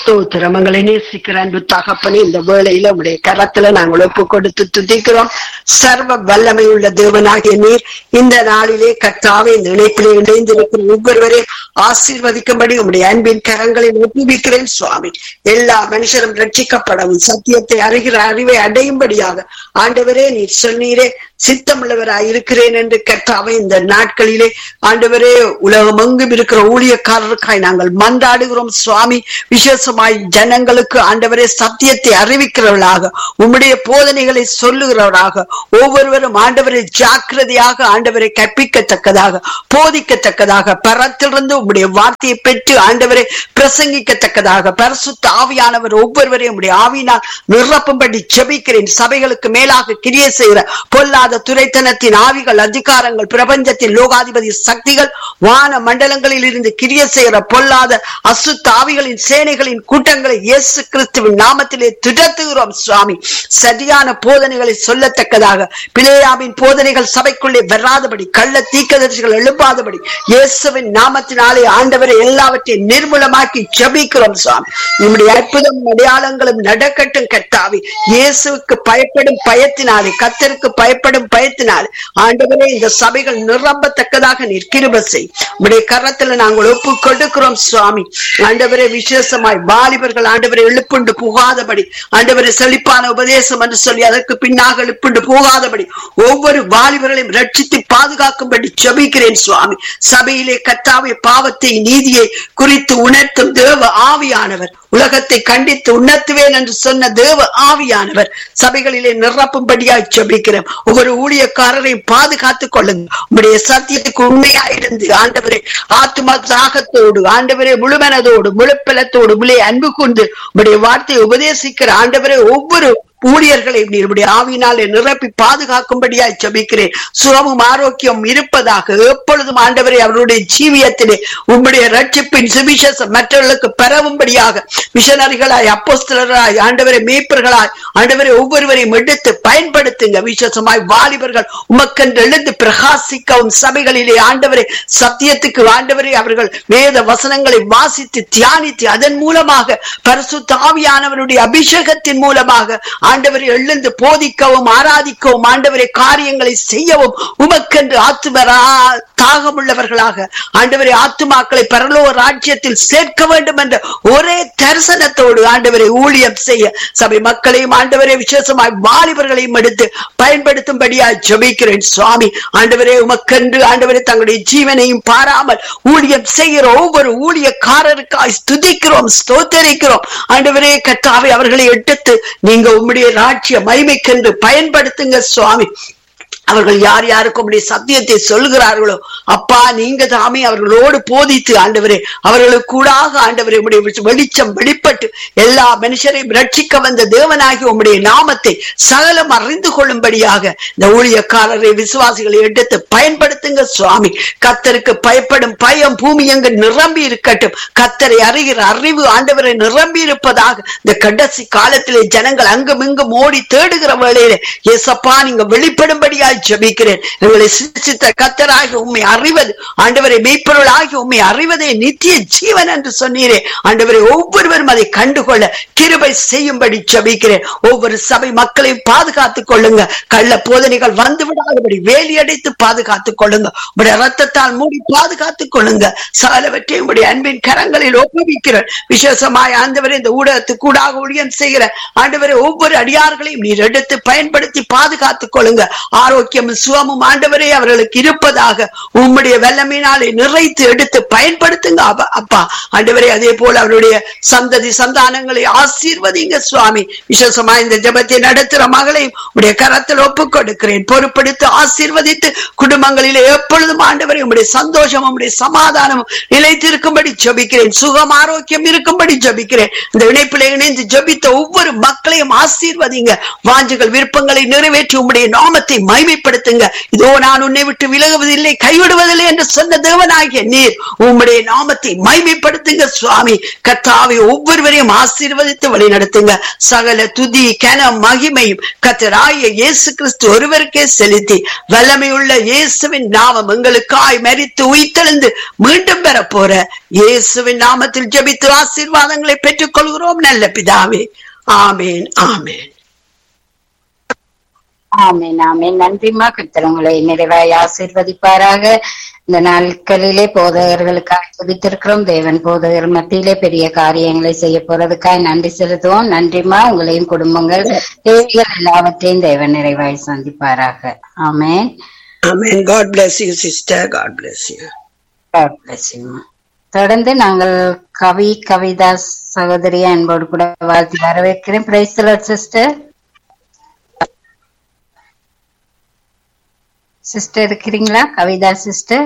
ஸ்தோத்திரம் எங்களை நேசிக்கிற அன்பு தகப்பனே இந்த வேளையில உடைய கரத்துல நாங்கள் ஒப்பு கொடுத்து துதிக்கிறோம் சர்வ வல்லமை உள்ள தேவனாகிய நீர் இந்த நாளிலே கர்த்தாவே இந்த இணைப்பிலே இணைந்திருக்கிற ஒவ்வொருவரையும் ஆசீர்வதிக்கும்படி உம்முடைய அன்பின் கரங்களில் ஒப்புவிக்கிறேன் சுவாமி எல்லா மனுஷரும் ரட்சிக்கப்படவும் சத்தியத்தை அறிகிற அறிவை அடையும்படியாக ஆண்டவரே நீர் சொன்னீரே சித்தமுள்ளவராய் இருக்கிறேன் என்று கர்த்தாவே இந்த நாட்களிலே ஆண்டவரே உலகம் எங்கும் இருக்கிற ஊழியக்காரருக்காய் நாங்கள் மன்றாடுகிறோம் சுவாமி விசேஷமாய் ஜனங்களுக்கு ஆண்டவரே சத்தியத்தை அறிவிக்கிறவர்களாக உம்முடைய போதனைகளை சொல்லுகிறவராக ஒவ்வொருவரும் ஆண்டவரை ஜாக்கிரதையாக ஆண்டவரை கற்பிக்கத்தக்கதாக போதிக்கத்தக்கதாக பரத்திலிருந்து உம்முடைய வார்த்தையை பெற்று ஆண்டவரை பிரசங்கிக்கத்தக்கதாக பரிசுத்த ஆவியானவர் ஒவ்வொருவரையும் உம்முடைய ஆவியினால் நிரப்பும்படி ஜெபிக்கிறேன் சபைகளுக்கு மேலாக கிரியை செய்கிற பொல்லாத துரைத்தனத்தின் ஆவிகள் அதிகாரங்கள் பிரபஞ்சத்தின் லோகாதிபதி சக்திகள் வான மண்டலங்களில் இருந்து கிரிய செய்கிற பொல்லாத அசுத்த ஆவிகளின் சேனைகளின் கூட்டங்களை இயேசு கிறிஸ்துவின் நாமத்திலே திடத்துகிறோம் சுவாமி சரியான போதனைகளை சொல்லத்தக்கதாக பிளேயாவின் போதனைகள் சபைக்குள்ளே வராதபடி கள்ள தீக்கதரிசிகள் எழுப்பாதபடி இயேசுவின் நாமத்தினாலே ஆண்டவரை எல்லாவற்றையும் நிர்மூலமாக்கி ஜபிக்கிறோம் சுவாமி நம்முடைய அற்புதம் அடையாளங்களும் நடக்கட்டும் கர்த்தாவி இயேசுவுக்கு பயப்படும் பயத்தினாலே கத்தருக்கு பயப்படும் பயத்தினாலே ஆண்டவரே இந்த சபைகள் நிரம்பத்தக்கதாக நீர் கிருப செய் உடைய கரத்துல நாங்கள் ஒப்பு கொடுக்கிறோம் சுவாமி ஆண்டவரே விசேஷமாய் வாலிபர்கள் ஆண்டவரை எழுப்புண்டு புகாதபடி ஆண்டவரை செழிப்பான உபதேசம் என்று சொல்லி அதற்கு பின்னாக எழுப்புண்டு போகாதபடி ஒவ்வொரு வாலிபர்களையும் ரட்சித்து பாதுகாக்கும்படி ஜெபிக்கிறேன் சுவாமி சபையிலே கத்தாவை பாவத்தை நீதியை குறித்து உணர்த்தும் தேவ ஆவியானவர் உலகத்தை கண்டித்து உணர்த்துவேன் என்று சொன்ன தேவ ஆவியானவர் சபைகளிலே நிரப்பும்படியாய் ஜெபிக்கிறோம் ஒவ்வொரு ஊழியக்காரரையும் பாதுகாத்துக் கொள்ளுங்க உங்களுடைய சத்தியத்துக்கு உண்மையாயிருந்து ஆண்டவரே ஆத்மா தாகத்தோடு ஆண்டவரே முழுமனதோடு முழுப்பலத்தோடு முழு அன்பு கொண்டு உங்களுடைய வார்த்தையை உபதேசிக்கிற ஆண்டவரே ஒவ்வொரு ஊழியர்களை நீருடைய ஆவினாலே நிரப்பி பாதுகாக்கும்படியாய் ஜபிக்கிறேன் சுகமும் ஆரோக்கியம் இருப்பதாக எப்பொழுதும் ஆண்டவரை அவருடைய ஜீவியத்திலே உம்முடைய ரட்சிப்பின் சுவிசேஷம் மற்றவர்களுக்கு பெறவும்படியாக மிஷனரிகளாய் அப்போஸ்தலராய் ஆண்டவரை மேய்ப்பர்களாய் ஆண்டவரை ஒவ்வொருவரையும் எடுத்து பயன்படுத்துங்க விசேஷமாய் வாலிபர்கள் உமக்கென்று எழுந்து பிரகாசிக்கவும் சபைகளிலே ஆண்டவரை சத்தியத்துக்கு ஆண்டவரை அவர்கள் வேத வசனங்களை வாசித்து தியானித்து அதன் மூலமாக பரிசுத்த ஆவியானவருடைய அபிஷேகத்தின் மூலமாக ஆண்டவரை எழுந்து போதிக்கவும் ஆராதிக்கவும் ஆண்டவரை காரியங்களை செய்யவும் உமக்கென்று ஆத்துமரா தாகமுள்ளவர்களாக ஆண்டவரை ஆத்துமாக்களை பரலோக ராஜ்யத்தில் சேர்க்க வேண்டும் என்ற ஒரே தரிசனத்தோடு ஆண்டவரை ஊழியம் செய்ய சபை மக்களையும் ஆண்டவரை விசேஷமாய் வாலிபர்களையும் எடுத்து பயன்படுத்தும்படியாய் ஜபிக்கிறேன் சுவாமி ஆண்டவரே உமக்கென்று ஆண்டவரை தங்களுடைய ஜீவனையும் பாராமல் ஊழியம் செய்கிற ஒவ்வொரு ஊழியக்காரருக்காய் ஸ்துதிக்கிறோம் ஸ்தோத்தரிக்கிறோம் ஆண்டவரே கத்தாவை அவர்களை எடுத்து நீங்க உம்முடைய ராஜ்ய மகிமைக்கென்று பயன்படுத்துங்க சுவாமி அவர்கள் யார் யாருக்கு உடைய சத்தியத்தை சொல்கிறார்களோ அப்பா நீங்க தாமே அவர்களோடு போதித்து ஆண்டவரே அவர்களுக்கு கூடாக ஆண்டவரே உடைய வெளிச்சம் வெளிப்பட்டு எல்லா மனுஷரையும் ரட்சிக்க வந்த தேவனாகி உம்முடைய நாமத்தை சகலம் அறிந்து கொள்ளும்படியாக இந்த ஊழியக்காரரை விசுவாசிகளை எடுத்து பயன்படுத்துங்க சுவாமி கத்தருக்கு பயப்படும் பயம் பூமி எங்கு நிரம்பி இருக்கட்டும் கத்தரை அறிகிற அறிவு ஆண்டவரை நிரம்பி இருப்பதாக இந்த கடைசி காலத்திலே ஜனங்கள் அங்கும் இங்கும் ஓடி தேடுகிற வேளையிலே ஏசப்பா நீங்க வெளிப்படும்படியா ஜபிக்கிறேன் எங்களை சிரிச்சித்த கத்தராகி உண்மை அறிவது ஆண்டவரை மெய்ப்பொருளாகி உண்மை அறிவதே நித்திய ஜீவன் என்று சொன்னீரே ஆண்டவரை ஒவ்வொருவரும் அதை கண்டுகொள்ள கிருபை செய்யும்படி ஜபிக்கிறேன் ஒவ்வொரு சபை மக்களையும் பாதுகாத்துக் கொள்ளுங்க கள்ள போதனைகள் வந்து விடாதபடி வேலி அடைத்து பாதுகாத்துக் கொள்ளுங்க உடைய ரத்தத்தால் மூடி பாதுகாத்துக் கொள்ளுங்க சாலவற்றையும் உடைய அன்பின் கரங்களில் ஒப்புவிக்கிறேன் விசேஷமாய் ஆண்டவரை இந்த ஊடகத்துக்கு கூடாக ஊழியம் செய்கிற ஆண்டவரை ஒவ்வொரு அடியார்களையும் நீர் எடுத்து பயன்படுத்தி பாதுகாத்துக் கொள்ளுங்க ஆரோக்கியமும் சுகமும் ஆண்டவரே அவர்களுக்கு இருப்பதாக உம்முடைய வெள்ளமினாலே நிறைத்து எடுத்து பயன்படுத்துங்க அப்பா ஆண்டவரே அதே போல அவருடைய சந்ததி சந்தானங்களை ஆசீர்வதிங்க சுவாமி விசேஷமா இந்த ஜபத்தை நடத்துற மகளையும் உடைய கரத்தில் ஒப்புக் கொடுக்கிறேன் பொறுப்படுத்தி ஆசீர்வதித்து குடும்பங்களிலே எப்பொழுதும் ஆண்டவரை உங்களுடைய சந்தோஷமும் உங்களுடைய சமாதானமும் நிலைத்திருக்கும்படி ஜபிக்கிறேன் சுகம் ஆரோக்கியம் இருக்கும்படி ஜபிக்கிறேன் இந்த இணைப்பில் இணைந்து ஜபித்த ஒவ்வொரு மக்களையும் ஆசீர்வதிங்க வாஞ்சுகள் விருப்பங்களை நிறைவேற்றி உங்களுடைய நாமத்தை மகிமை உறுதிப்படுத்துங்க இதோ நான் உன்னை விட்டு விலகுவதில்லை கைவிடுவதில்லை என்று சொன்ன தேவனாகிய நீர் உம்முடைய நாமத்தை மைமைப்படுத்துங்க சுவாமி கத்தாவை ஒவ்வொருவரையும் ஆசீர்வதித்து வழி நடத்துங்க சகல துதி கன மகிமையும் கத்தராய இயேசு கிறிஸ்து ஒருவருக்கே செலுத்தி வல்லமையுள்ள இயேசுவின் நாமம் எங்களுக்காய் மரித்து உயிர்த்தெழுந்து மீண்டும் பெற போற இயேசுவின் நாமத்தில் ஜெபித்து ஆசீர்வாதங்களை பெற்றுக் கொள்கிறோம் நல்ல பிதாவே ஆமேன் ஆமேன் ஆமென் ஆமென் நன்றிமா கர்த்தர் உங்களை நிறைவாய் ஆசீர்வதிப்பாராக இந்த நாட்களிலே போதகர்களுக்காக ஜெபித்திருக்கிறோம் தேவன் போதகர் மத்தியிலே பெரிய காரியங்களை செய்ய போறதுக்காக நன்றி செலுத்துவோம் நன்றிமா உங்களையும் குடும்பங்கள் தேவைகள் எல்லாவற்றையும் தேவன் நிறைவாய் சந்திப்பாராக ஆமென் ஆமேன் God bless you sister God bless you God bless you. தொடர்ந்து நாங்கள் கவி கவிதா சகோதரி அன்போடு கூட வாழ்த்தி வரவேற்கிறேன் பிரைஸ் சிஸ்டர் சிஸ்டர் இருக்கிறீங்களா Kavitha sister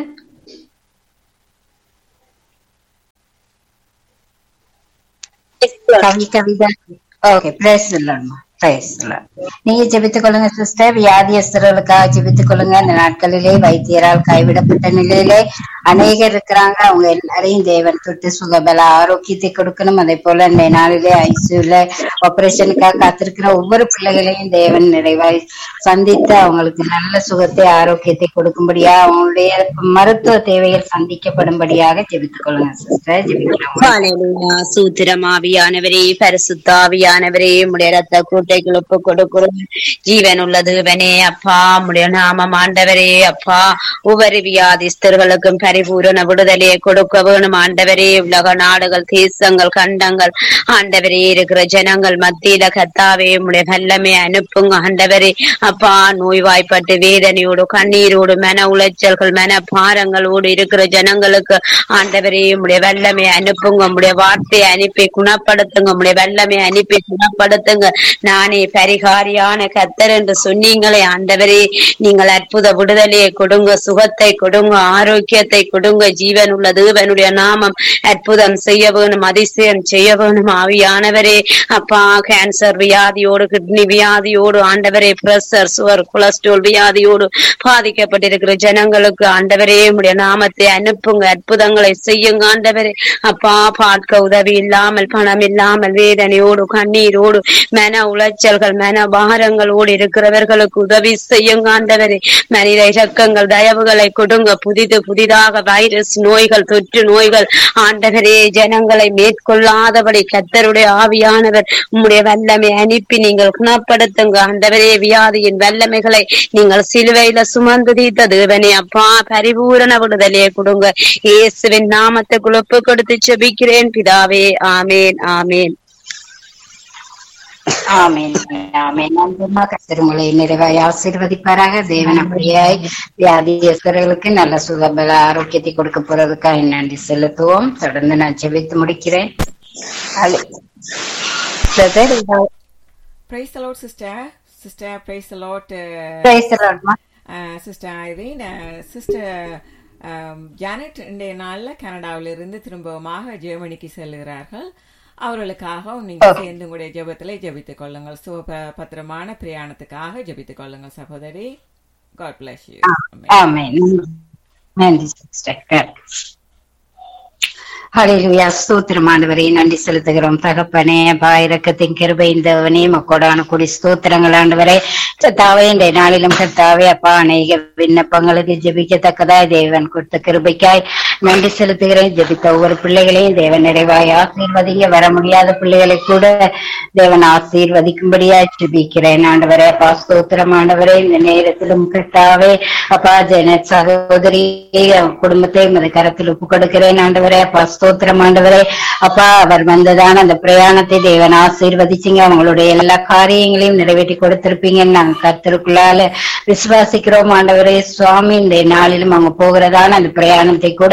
Kavi Kavitha okay praise இல்லம்மா பிரைஸ் நீங்க ஜெபித்துக் கொள்ளுங்க சிஸ்டர் வியாதியஸ்தர்களுக்காக ஜெபித்துக் கொள்ளுங்க இந்த நாட்களிலே வைத்தியரால் கைவிடப்பட்ட நிலையிலே அநேகர் இருக்கிறாங்க அவங்க எல்லாரையும் தேவன் தொட்டு சுகபல ஆரோக்கியத்தை கொடுக்கணும் அதே போல இந்த நாளிலே ஐசியூல ஆபரேஷனுக்காக காத்திருக்கிற ஒவ்வொரு பிள்ளைகளையும் தேவன் நிறைவாய் சந்தித்து அவங்களுக்கு நல்ல சுகத்தை ஆரோக்கியத்தை கொடுக்கும்படியா அவங்களுடைய மருத்துவ தேவைகள் சந்திக்கப்படும்படியாக ஜெபித்துக் கொள்ளுங்க சிஸ்டர் ஜெபிக்கிறோம் ஹalleluya சூத்திரம் ஆவியானவரே பரிசுத்த ஆவியானவரே உம்முடைய ரத்த கூட்டைகள் ஒப்பு கொடுக்கிறோம் ஜீவன் உள்ளது இவனே அப்பா உம்முடைய நாமம் ஆண்டவரே அப்பா ஒவ்வொரு வியாதிஸ்தர்களுக்கும் பரிபூரண விடுதலையை கொடுக்க வேணும் ஆண்டவரே உலக நாடுகள் தேசங்கள் கண்டங்கள் ஆண்டவரே இருக்கிற ஜனங்கள் மத்தியில கத்தாவே உம்முடைய வல்லமே அனுப்புங்க ஆண்டவரே அப்பா நோய்வாய்ப்பட்டு வேதனையோடு கண்ணீரோடு மன உளைச்சல்கள் மன பாரங்களோடு இருக்கிற ஜனங்களுக்கு ஆண்டவரே உம்முடைய வல்லமை அனுப்புங்க உம்முடைய வார்த்தையை அனுப்பி குணப்படுத்துங்க உம்முடைய வல்லமை அனுப்பி குணப்படுத்துங்க நானே பரிகாரியான கத்தர் என்று சொன்னீங்களே ஆண்டவரே நீங்கள் அற்புத விடுதலையை கொடுங்க சுகத்தை கொடுங்க ஆரோக்கியத்தை கொடுங்க ஜீவன் உள்ள தேவனுடைய நாமம் அற்புதம் செய்ய வேணும் அதிசயம் செய்ய வேணும் ஆவியானவரே அப்பா கேன்சர் வியாதியோடு கிட்னி வியாதியோடு ஆண்டவரே பிரஷர் சுவர் கொலஸ்ட்ரால் வியாதியோடு பாதிக்கப்பட்டிருக்கிற ஜனங்களுக்கு ஆண்டவரே உடைய நாமத்தை அனுப்புங்க அற்புதங்களை செய்யுங்க ஆண்டவரே அப்பா பார்க்க உதவி இல்லாமல் பணம் இல்லாமல் வேதனையோடு கண்ணீரோடு மன உளைச்சல்கள் மன பாரங்களோடு இருக்கிறவர்களுக்கு உதவி செய்யுங்க ஆண்டவரே மனித இரக்கங்கள் தயவுகளை கொடுங்க புதிது புதிதாக வைரஸ் நோய்கள் தொற்று நோய்கள் ஆண்டவரே ஜனங்களை மேற்கொள்ளாதபடி கத்தருடைய ஆவியானவர் உம்முடைய வல்லமை அனுப்பி நீங்கள் குணப்படுத்துங்க ஆண்டவரே வியாதியின் வல்லமைகளை நீங்கள் சிலுவையில சுமந்து தீர்த்த தேவனே அப்பா பரிபூரண விடுதலையை கொடுங்க இயேசுவின் நாமத்தை குழப்பு கொடுத்து செபிக்கிறேன் பிதாவே ஆமேன் ஆமேன் ஆமென் ஆமென் நன்றிமா கர்த்தர் உங்களை நிறைவாய் ஆசீர்வதிப்பாராக தேவன் அப்படியாய் வியாதியஸ்தர்களுக்கு நல்ல சுகபல ஆரோக்கியத்தை கொடுக்க போறதுக்காக நன்றி செலுத்துவோம் தொடர்ந்து நான் ஜெபித்து முடிக்கிறேன் அல்லே- Brother, ஏதாவது- Praise the Lord, sister. Sister, praise the Lord. Uh, Praise the Lord, ma. uh, sister Irene, uh, sister um, Janet இன்றைய நாள்ல கனடாவிலிருந்து திரும்பவுமாக ஜெர்மனிக்கு செல்கிறார்கள் அவர்களுக்காக நீங்க சேர்ந்து உங்களுடைய ஜெபத்திலே ஜெபித்துக் கொள்ளுங்கள் சுக பத்திரமான பிரயாணத்துக்காக ஜெபித்துக் கொள்ளுங்கள் சகோதரி காட் பிளஸ் யூ ஆமென் நன்றி சிஸ்டர் ஹalleluya ஸ்தோத்திரம் ஆண்டவரே நன்றி செலுத்துகிறோம் தகப்பனே பாயிரக்கத்தின் கிருபை இந்தவனே மக்கோடான குடி ஸ்தோத்திரங்கள் ஆண்டவரே கத்தாவே இந்த நாளிலும் கத்தாவே அப்பா அநேக விண்ணப்பங்களுக்கு ஜெபிக்கத்தக்கதாய் தேவன் கொடுத்த கிருபைக்காய் நன்றி செலுத்துகிறேன் ஜெபித்த ஒவ்வொரு பிள்ளைகளையும் தேவன் நிறைவாய் ஆசீர்வதிங்க வர முடியாத பிள்ளைகளை கூட தேவன் ஆசீர்வதிக்கும்படியாய் ஜெபிக்கிறேன் ஆண்டவரே அப்பா ஸ்தோத்திரம் ஆண்டவரே இந்த நேரத்திலும் கத்தாவே அப்பா ஜன சகோதரி குடும்பத்தை உமது கரத்தில் ஒப்பு கொடுக்கிறேன் ஆண்டவரே அப்பா ஸ்தோத்திரம் ஆண்டவரே அப்பா அவர் வந்ததான அந்த பிரயாணத்தை தேவன் ஆசீர்வதிச்சிங்க அவங்களுடைய எல்லா காரியங்களையும் நிறைவேற்றி கொடுத்திருப்பீங்கன்னு நாங்க கர்த்தருக்குள்ளால விசுவாசிக்கிறோம் ஆண்டவரே சுவாமி இந்த நாளிலும் அவங்க போகிறதான அந்த பிரயாணத்தை கூட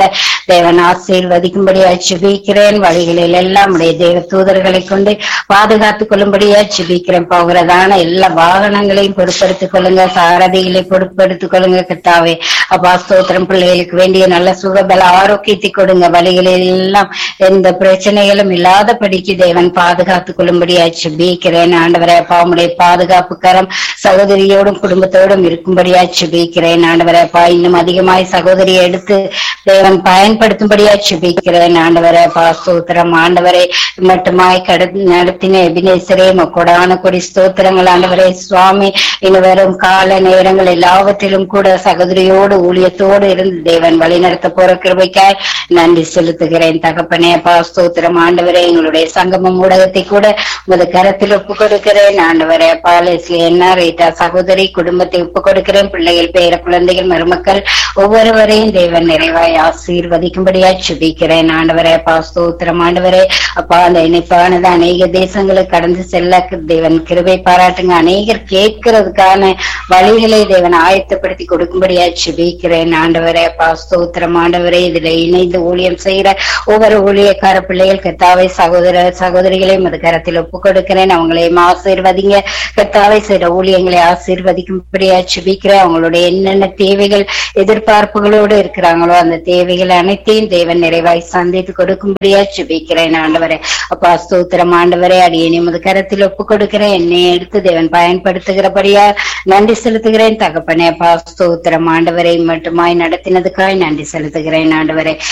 தேவன் ஆசீர்வதிக்கும்படியா ஜெபிக்கிறேன் வழிகளில் எல்லாம் உடைய தேவ தூதர்களை கொண்டு பாதுகாத்துக் கொள்ளும்படியா ஜெபிக்கிறேன் போகிறதான எல்லா வாகனங்களையும் பொறுப்படுத்திக் கொள்ளுங்க சாரதிகளை பொறுப்படுத்திக் கொள்ளுங்க கத்தாவே அப்பா ஸ்தோத்திரம் பிள்ளைகளுக்கு வேண்டிய நல்ல சுகபல ஆரோக்கியத்தை கொடுங்க வழிகளில் எல்லாம் எந்த பிரச்சனைகளும் இல்லாதபடிக்கு தேவன் பாதுகாத்துக் கொள்ளும்படியா ஜெபிக்கிறேன் ஆண்டவரே அப்பா உம்முடைய பாதுகாப்பு கரம் சகோதரியோடும் குடும்பத்தோடும் இருக்கும்படியா ஜெபிக்கிறேன் ஆண்டவரே அப்பா இன்னும் அதிகமாய் சகோதரியை எடுத்து தேவன் பயன்படுத்தும்படியா ஜெபிக்கிறேன் ஆண்டவரே அப்பா ஸ்தோத்திரம் ஆண்டவரே மட்டுமாய் கடு நடத்தின எபினேசரே கொடான கொடி ஸ்தோத்திரங்கள் ஆண்டவரே சுவாமி இனி வரும் கால நேரங்கள் எல்லாவற்றிலும் கூட சகோதரியோடு ஊழியத்தோடு இருந்து தேவன் வழிநடத்த போற கிருபைக்காய் நன்றி செலுத்துகிறேன் தகப்பனே அப்பா ஸ்தோத்திரம் ஆண்டவரே எங்களுடைய சங்கமம் ஊடகத்தை கூட உமது கரத்தில் ஒப்பு கொடுக்கிறேன் ஆண்டவரே அப்பா லெஸ்லி என்ன ரீட்டா சகோதரி குடும்பத்தை ஒப்பு கொடுக்கிறேன் பிள்ளைகள் பேர குழந்தைகள் மருமக்கள் ஒவ்வொருவரையும் தேவன் நிறைவாய் ஆசீர்வதிக்கும்படியா சுபிக்கிறேன் ஆண்டவரே அப்பா ஸ்தோத்திரம் ஆண்டவரே அப்பா அந்த இணைப்பானது அநேக தேசங்களுக்கு கடந்து செல்ல தேவன் கிருபை பாராட்டுங்க அநேகர் கேட்கறதுக்கான வழிகளை தேவன் ஆயத்தப்படுத்தி கொடுக்கும்படியா சுபிக்கிறேன் ஆண்டவரே அப்பா ஸ்தோத்திரம் ஆண்டவரே இதுல இணைந்து ஊழியம் செய்யற ஒவ்வொரு ஊழியக்கார பிள்ளைகள் கத்தாவை சகோதர சகோதரிகளையும் அது கரத்தில் ஒப்பு கொடுக்கிறேன் அவங்களையும் ஆசீர்வதிங்க கத்தாவை செய்யற ஊழியங்களை ஆசீர்வதிக்கும்படியா சுபிக்கிறேன் அவங்களுடைய என்னென்ன தேவைகள் எதிர்பார்ப்புகளோடு இருக்கிறாங்களோ அந்த தேவைகள் அனைத்தையும் தேவன் நிறைவாய் சந்தித்து கொடுக்கும்படியா சுபிக்கிறேன் ஆண்டவரே அப்பா ஸ்தோத்திரம் ஆண்டவரே அடியே உமது கரத்தில் ஒப்பு கொடுக்கிறேன் என்னை எடுத்து தேவன் பயன்படுத்துகிறபடியா நன்றி செலுத்துகிறேன் தகப்பனே அப்பா ஸ்தோத்திரம் ஆண்டவரை மட்டுமாய் நடத்தினதுக்காய் நன்றி செலுத்துகிறேன் ஆண்டவரே